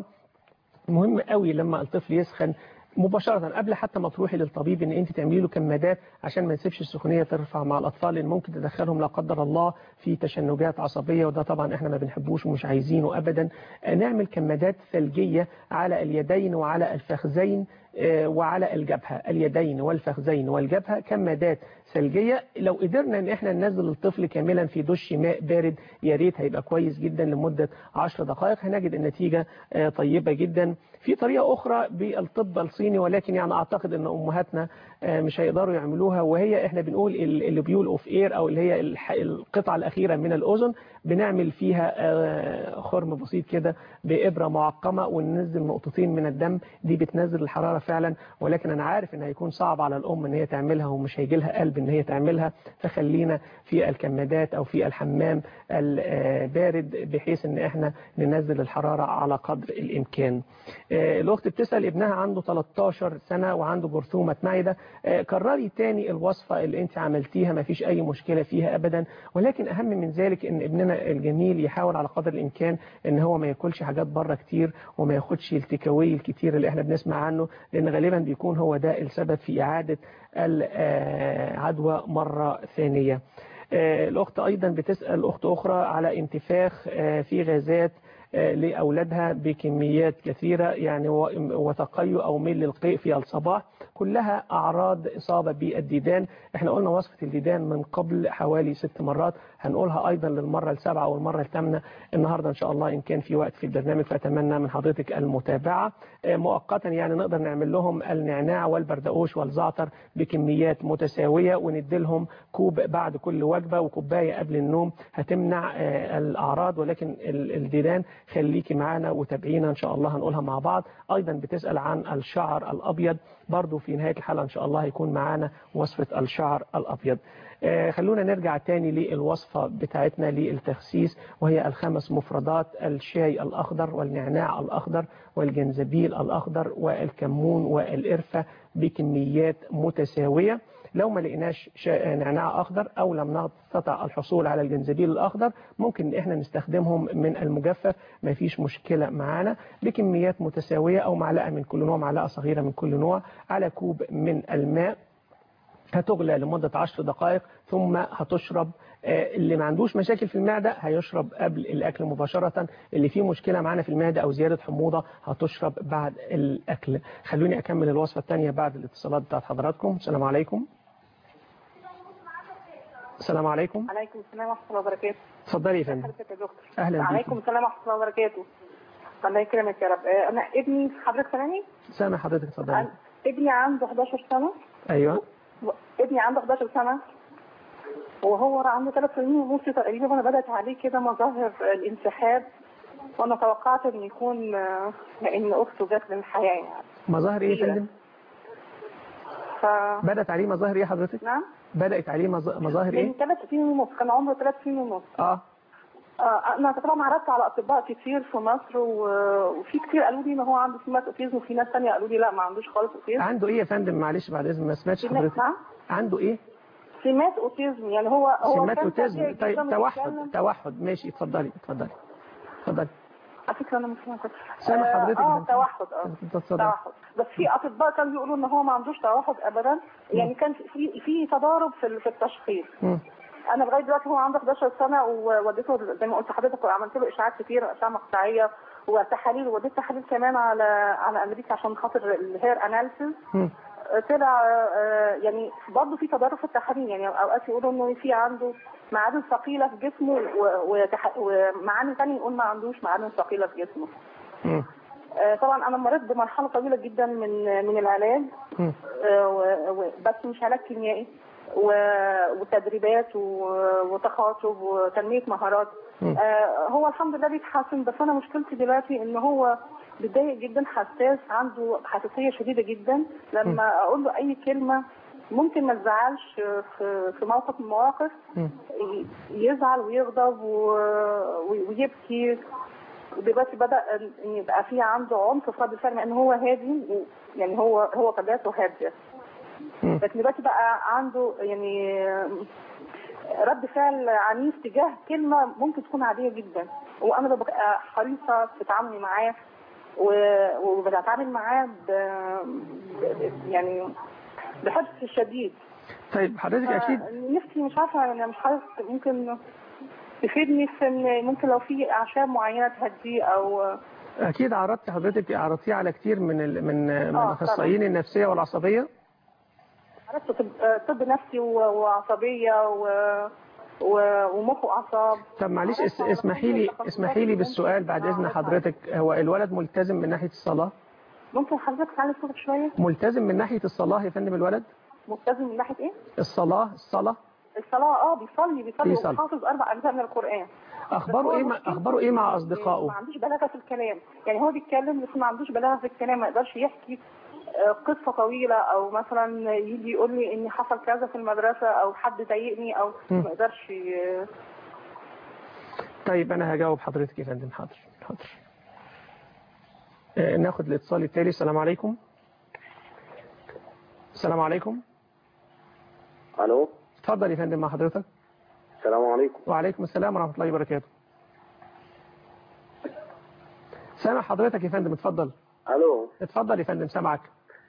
مهم قوي لما الطفل يسخن مباشرة قبل حتى ما تروحي للطبيب ان انت تعملي له كمادات عشان ما نسيبش السخونية ترفع مع الاطفال لان ممكن تدخلهم لا قدر الله في تشنجات عصبية وده طبعا احنا ما بنحبوش ومش عايزينه ابدا آه، نعمل كمادات ثلجية على اليدين وعلى الفخذين آه، وعلى الجبهة اليدين والفخذين والجبهة كمادات ثلجية لو قدرنا ان احنا ننزل الطفل كاملا في دش ماء بارد يا ريت هيبقى كويس جدا لمدة 10 دقائق هنجد النتيجة آه، طيبة جدا في طريقة أخرى بالطب الصيني ولكن يعني أعتقد أن أمهاتنا آه، مش هيقدروا يعملوها وهي إحنا بنقول ال- اللي بيقول أوف إير أو اللي هي الح- القطعة الأخيرة من الأذن بنعمل فيها آه، خرم بسيط كده بإبرة معقمة وننزل نقطتين من الدم دي بتنزل الحرارة فعلا ولكن أنا عارف إن هيكون صعب على الأم إن هي تعملها ومش هيجي لها قلب إن هي تعملها فخلينا في الكمادات أو في الحمام البارد بحيث إن إحنا ننزل الحرارة على قدر الإمكان آه، الأخت بتسأل ابنها عنده 13 سنة وعنده جرثومة معدة آه، كرري تاني الوصفة اللي انت عملتيها ما فيش أي مشكلة فيها أبدا ولكن أهم من ذلك إن ابننا الجميل يحاول على قدر الإمكان إن هو ما ياكلش حاجات بره كتير وما ياخدش التكاوي الكتير اللي احنا بنسمع عنه لأن غالبا بيكون هو ده السبب في إعادة العدوى مرة ثانية آه، الأخت أيضا بتسأل أخت أخرى على انتفاخ آه، في غازات آه، لأولادها بكميات كثيرة يعني و- وتقيؤ أو ميل للقيء في الصباح كلها أعراض إصابة بالديدان احنا قلنا وصفة الديدان من قبل حوالي ست مرات هنقولها أيضا للمرة السابعة والمرة الثامنة النهاردة إن شاء الله إن كان في وقت في البرنامج فأتمنى من حضرتك المتابعة آه، مؤقتا يعني نقدر نعمل لهم النعناع والبردقوش والزعتر بكميات متساوية ونديلهم كوب بعد كل وجبة وكوباية قبل النوم هتمنع آه، الأعراض ولكن ال- الديدان خليكي معانا وتابعينا ان شاء الله هنقولها مع بعض ايضا بتسال عن الشعر الابيض برضو في نهايه الحلقه ان شاء الله هيكون معانا وصفه الشعر الابيض آه، خلونا نرجع تاني للوصفة بتاعتنا للتخسيس وهي الخمس مفردات الشاي الأخضر والنعناع الأخضر والجنزبيل الأخضر والكمون والقرفة بكميات متساوية لو ما لقيناش شا- نعناع أخضر أو لم نستطع الحصول على الجنزبيل الأخضر ممكن إن إحنا نستخدمهم من المجفف ما فيش مشكلة معانا بكميات متساوية أو معلقة من كل نوع معلقة صغيرة من كل نوع على كوب من الماء هتغلى لمدة 10 دقائق ثم هتشرب آه، اللي ما عندوش مشاكل في المعدة هيشرب قبل الأكل مباشرة اللي فيه مشكلة معانا في المعدة أو زيادة حموضة هتشرب بعد الأكل خلوني أكمل الوصفة الثانية بعد الاتصالات بتاعت حضراتكم السلام عليكم السلام عليكم عليكم السلام ورحمة الله وبركاته اتفضلي يا فندم حضرتك يا دكتور أهلا بيكي. عليكم السلام ورحمة الله وبركاته الله يكرمك يا رب آه، أنا ابني حضرتك سامعني؟ سامع حضرتك اتفضلي أنا- ابني عنده 11 سنة أيوه ابني عنده 11 سنة وهو عنده ثلاث سنين ونص تقريبا وانا بدأت عليه كده مظاهر الانسحاب وانا توقعت ان يكون آه، لان اخته جت للحياة يعني مظاهر إيه يا فندم ف بدأت عليه مظاهر إيه حضرتك نعم بدأت عليه مظ- مظاهر من إيه ثلاث سنين ونص كان عمره ثلاث سنين ونص آه آه، انا طبعا عرضت على اطباء كتير في مصر و- وفي كتير قالوا لي ان هو عنده سمات اوتيزم وفي ناس ثانيه قالوا لي لا ما عندوش خالص اوتيزم عنده إيه يا فندم معلش بعد إذن ما سمعتش سمات حضرتك نعم عنده إيه سمات اوتيزم يعني هو هو سمات كان طبيعي اوتيزم جداً طيب توحد وبيتكلم. توحد ماشي اتفضلي اتفضلي اتفضلي على فكره انا مش سامعه سامع آه، حضرتك اه بنت. توحد اه اتفضلي توحد بس في اطباء كانوا بيقولوا ان هو ما عندوش توحد ابدا يعني كان في في تضارب في ال- في التشخيص مم. انا لغايه دلوقتي هو عنده 11 سنه ووديته زي ما قلت لحضرتك وعملت له اشاعات كتير اشعه مقطعيه وتحاليل وديت تحاليل كمان على على امريكا عشان خاطر الهير اناليسيس مم. طلع آه، يعني برضه في تضارب في التحاليل يعني اوقات يقولوا انه في عنده معادن ثقيله في جسمه و- وتح- ومعادن ثانيه يقول ما عندوش معادن ثقيله في جسمه مم. آه، طبعا انا مريت بمرحله طويله جدا من من العلاج مم. آه، و- و- بس مش علاج كيميائي و- وتدريبات و- وتخاطب وتنميه مهارات مم. آه، هو الحمد لله بيتحسن بس انا مشكلتي دلوقتي ان هو بيتضايق جدا حساس عنده حساسيه شديده جدا لما اقول له اي كلمه ممكن ما تزعلش في في موقف من المواقف مم. ي- يزعل ويغضب و- ويبكي ودلوقتي بدا ان يبقى في عنده عنف في رد الفعل مع ان هو هادي و- يعني هو هو طبيعته هاديه مم. لكن دلوقتي بقى عنده يعني رد فعل عنيف تجاه كلمه ممكن تكون عاديه جدا وانا ببقى حريصه في تعاملي معاه و- وبتعامل معاه ب... ب- يعني بحرص شديد طيب حضرتك اكيد آه، نفسي مش عارفه انا مش عارف ممكن تفيدني في ان ممكن لو في اعشاب معينه تهديه او اكيد عرضت حضرتك عرضتيه على كتير من ال... من من آه، الاخصائيين النفسيه والعصبيه عرفت طب, آه، طب نفسي و- وعصبيه و... و... ومخ واعصاب طب معلش اس... عرفت على اسمحي لي كل التخصصات اسمحي لي اللي بالسؤال ممكن بعد اذن أعرفها. حضرتك هو الولد ملتزم من ناحيه الصلاه ممكن حضرتك تعلي صوتك شويه ملتزم من ناحيه الصلاه يا فندم الولد ملتزم من ناحيه ايه؟ الصلاه الصلاه الصلاه اه بيصلي بيصلي بيصلي. وحافظ اربع اجزاء من القران اخباره بس هو ايه مع... مشكلته اخباره ايه مع ما اصدقائه عندوش بلاغه في الكلام يعني هو بيتكلم بس ما عندوش بلاغه في الكلام ما يقدرش يحكي آه، قصه طويله او مثلا يجي يقول لي ان حصل كذا في المدرسه او حد ضايقني او مم. ما يقدرش ي- طيب انا هجاوب حضرتك يا فندم حاضر حاضر آه، ناخد الاتصال التالي السلام عليكم السلام عليكم الو اتفضل يا فندم مع حضرتك السلام عليكم وعليكم السلام ورحمة الله وبركاته سامع حضرتك يا فندم اتفضل الو اتفضل يا فندم سامعك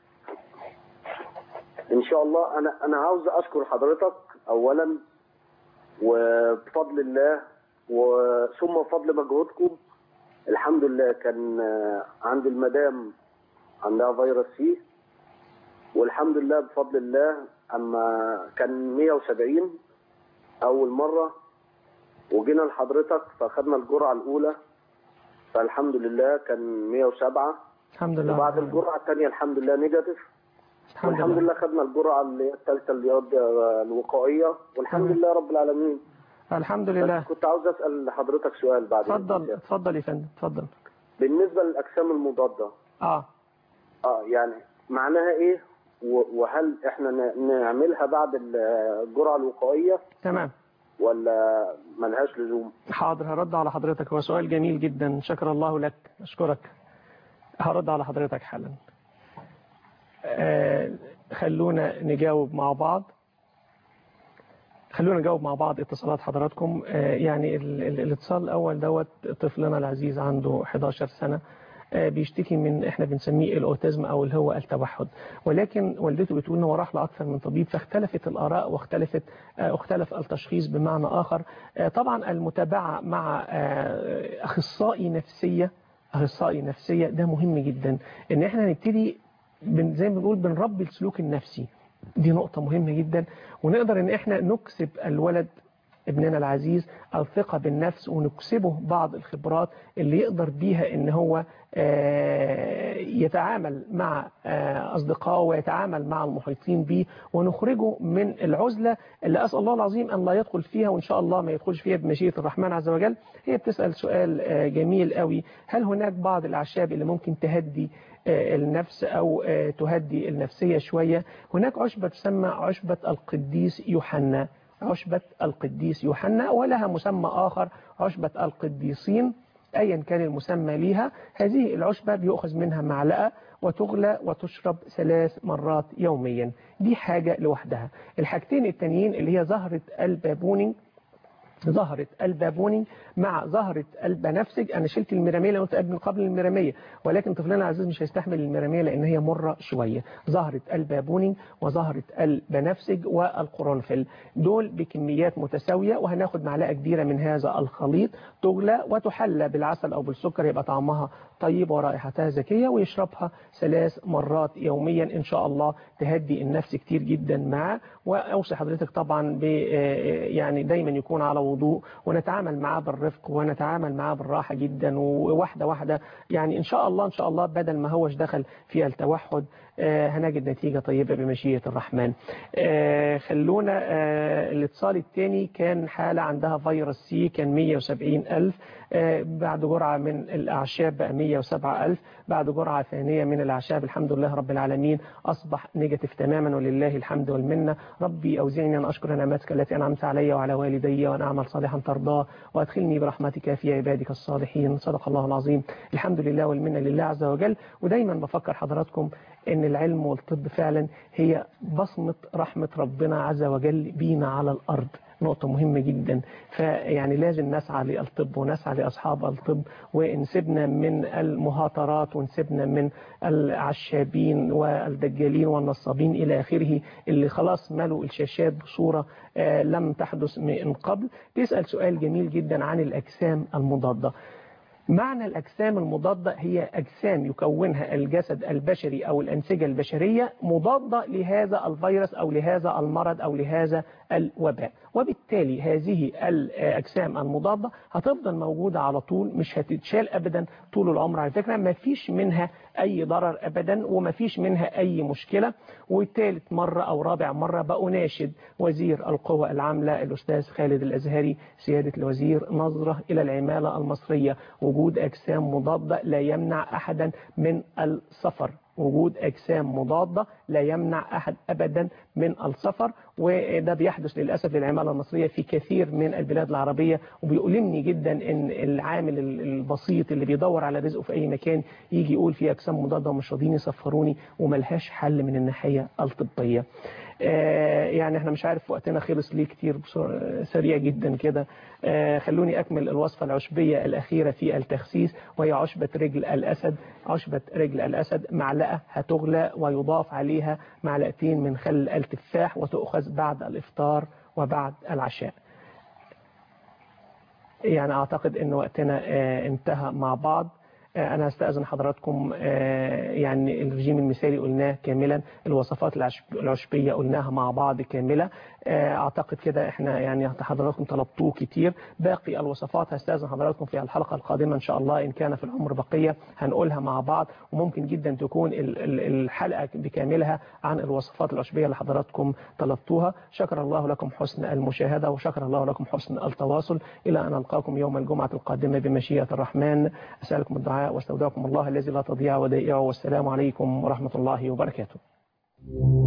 ان شاء الله انا انا عاوز اشكر حضرتك اولا وبفضل الله وثم بفضل مجهودكم الحمد لله كان آه، عند المدام عندها فيروس سي والحمد لله بفضل الله اما كان 170 اول مره وجينا لحضرتك فاخدنا الجرعه الاولى فالحمد لله كان 107 الحمد لله وبعد الجرعه الثانيه الحمد لله نيجاتيف الحمد والحمد لله لله خدنا الجرعه اللي هي الثالثه اللي هي الوقائيه والحمد تمام. لله رب العالمين الحمد لله بس كنت عاوز اسال حضرتك سؤال بعد اتفضل اتفضل يا فندم اتفضل بالنسبه للاجسام المضاده اه اه يعني معناها ايه و- وهل احنا ن- نعملها بعد الجرعه الوقائيه تمام ولا ملهاش لزوم حاضر هرد على حضرتك هو سؤال جميل جدا شكر الله لك أشكرك هرد على حضرتك حالا آه، خلونا نجاوب مع بعض خلونا نجاوب مع بعض اتصالات حضراتكم آه، يعني ال- ال- الاتصال الأول دوت طفلنا العزيز عنده 11 سنة آه، بيشتكي من احنا بنسميه الاوتيزم او اللي هو التوحد ولكن والدته بتقول ان هو راح لاكثر من طبيب فاختلفت الاراء واختلفت آه، اختلف التشخيص بمعنى اخر آه، طبعا المتابعه مع آه، اخصائي نفسيه اخصائي نفسيه ده مهم جدا ان احنا نبتدي بن- زي ما بنقول بنربي السلوك النفسي دي نقطة مهمة جدا ونقدر ان احنا نكسب الولد ابننا العزيز الثقة بالنفس ونكسبه بعض الخبرات اللي يقدر بيها ان هو آه، يتعامل مع آه، أصدقائه ويتعامل مع المحيطين به ونخرجه من العزلة اللي أسأل الله العظيم أن لا يدخل فيها وإن شاء الله ما يدخلش فيها بمشيئة الرحمن عز وجل هي بتسأل سؤال آه، جميل قوي هل هناك بعض الأعشاب اللي ممكن تهدي آه، النفس أو آه، تهدي النفسية شوية هناك عشبة تسمى عشبة القديس يوحنا عشبة القديس يوحنا ولها مسمى آخر عشبة القديسين أيا كان المسمى ليها هذه العشبة بيؤخذ منها معلقة وتغلى وتشرب ثلاث مرات يوميا دي حاجة لوحدها الحاجتين التانيين اللي هي زهرة البابوني زهرة البابوني مع زهرة البنفسج أنا شلت الميرامية لو قلت من قبل الميرامية ولكن طفلنا العزيز مش هيستحمل الميرامية لأن هي مرة شوية زهرة البابوني وزهرة البنفسج والقرنفل دول بكميات متساوية وهناخد معلقة كبيرة من هذا الخليط تغلى وتحلى بالعسل أو بالسكر يبقى طعمها طيب ورائحتها زكية ويشربها ثلاث مرات يوميا إن شاء الله تهدي النفس كتير جدا معاه وأوصي حضرتك طبعا ب يعني دايما يكون على وضوء ونتعامل معاه بالرفق ونتعامل معاه بالراحة جدا وواحدة واحدة يعني إن شاء الله إن شاء الله بدل ما هوش دخل في التوحد آه، هنجد نتيجة طيبة بمشيئة الرحمن آه، خلونا آه، الاتصال الثاني كان حالة عندها فيروس سي كان 170 ألف آه، بعد جرعة من الأعشاب بقى 107 ألف بعد جرعة ثانية من الأعشاب الحمد لله رب العالمين أصبح نيجاتيف تماما ولله الحمد والمنة ربي أوزعني أن أشكر نعمتك التي أنعمت علي وعلى والدي وأن أعمل صالحا ترضاه وأدخلني برحمتك في عبادك الصالحين صدق الله العظيم الحمد لله والمنة لله عز وجل ودايما بفكر حضراتكم ان العلم والطب فعلا هي بصمة رحمة ربنا عز وجل بينا على الأرض نقطة مهمة جدا فيعني لازم نسعى للطب ونسعى لأصحاب الطب ونسيبنا من المهاترات ونسيبنا من العشابين والدجالين والنصابين إلى آخره اللي خلاص ملوا الشاشات بصورة آه، لم تحدث من قبل تسأل سؤال جميل جدا عن الأجسام المضادة معنى الأجسام المضادة هي أجسام يكونها الجسد البشري أو الأنسجة البشرية مضادة لهذا الفيروس أو لهذا المرض أو لهذا الوباء وبالتالي هذه الأجسام المضادة هتفضل موجودة على طول مش هتتشال أبدا طول العمر على فكرة ما فيش منها أي ضرر أبدا وما فيش منها أي مشكلة وثالث مرة أو رابع مرة بأناشد وزير القوى العاملة الأستاذ خالد الأزهري سيادة الوزير نظرة إلى العمالة المصرية وجود أجسام مضادة لا يمنع أحدا من السفر وجود أجسام مضادة لا يمنع أحد أبدا من السفر وده بيحدث للأسف للعمالة المصرية في كثير من البلاد العربية وبيؤلمني جدا ان العامل البسيط اللي بيدور على رزقه في أي مكان يجي يقول في أجسام مضادة ومش راضيين يسفروني وملهاش حل من الناحية الطبية آه، يعني احنا مش عارف وقتنا خلص ليه كتير بسرعة- سريع جدا كده آه، خلوني أكمل الوصفة العشبية الأخيرة في التخسيس وهي عشبة رجل الأسد عشبة رجل الأسد معلقة هتغلى ويضاف عليها معلقتين من خل التفاح وتؤخذ بعد الإفطار وبعد العشاء يعني أعتقد أن وقتنا آه، انتهى مع بعض آه، أنا أستأذن حضراتكم آه، يعني الرجيم المثالي قلناه كاملا الوصفات العشب- العشبية قلناها مع بعض كاملة آه، أعتقد كده إحنا يعني حضراتكم طلبتوه كتير باقي الوصفات هستأذن حضراتكم في الحلقة القادمة إن شاء الله إن كان في العمر بقية هنقولها مع بعض وممكن جدا تكون ال- ال- الحلقة بكاملها عن الوصفات العشبية اللي حضراتكم طلبتوها شكر الله لكم حسن المشاهدة وشكر الله لكم حسن التواصل إلى أن ألقاكم يوم الجمعة القادمة بمشيئة الرحمن أسألكم الدعاء واستودعكم الله الذي لا تضيع ودائعه والسلام عليكم ورحمة الله وبركاته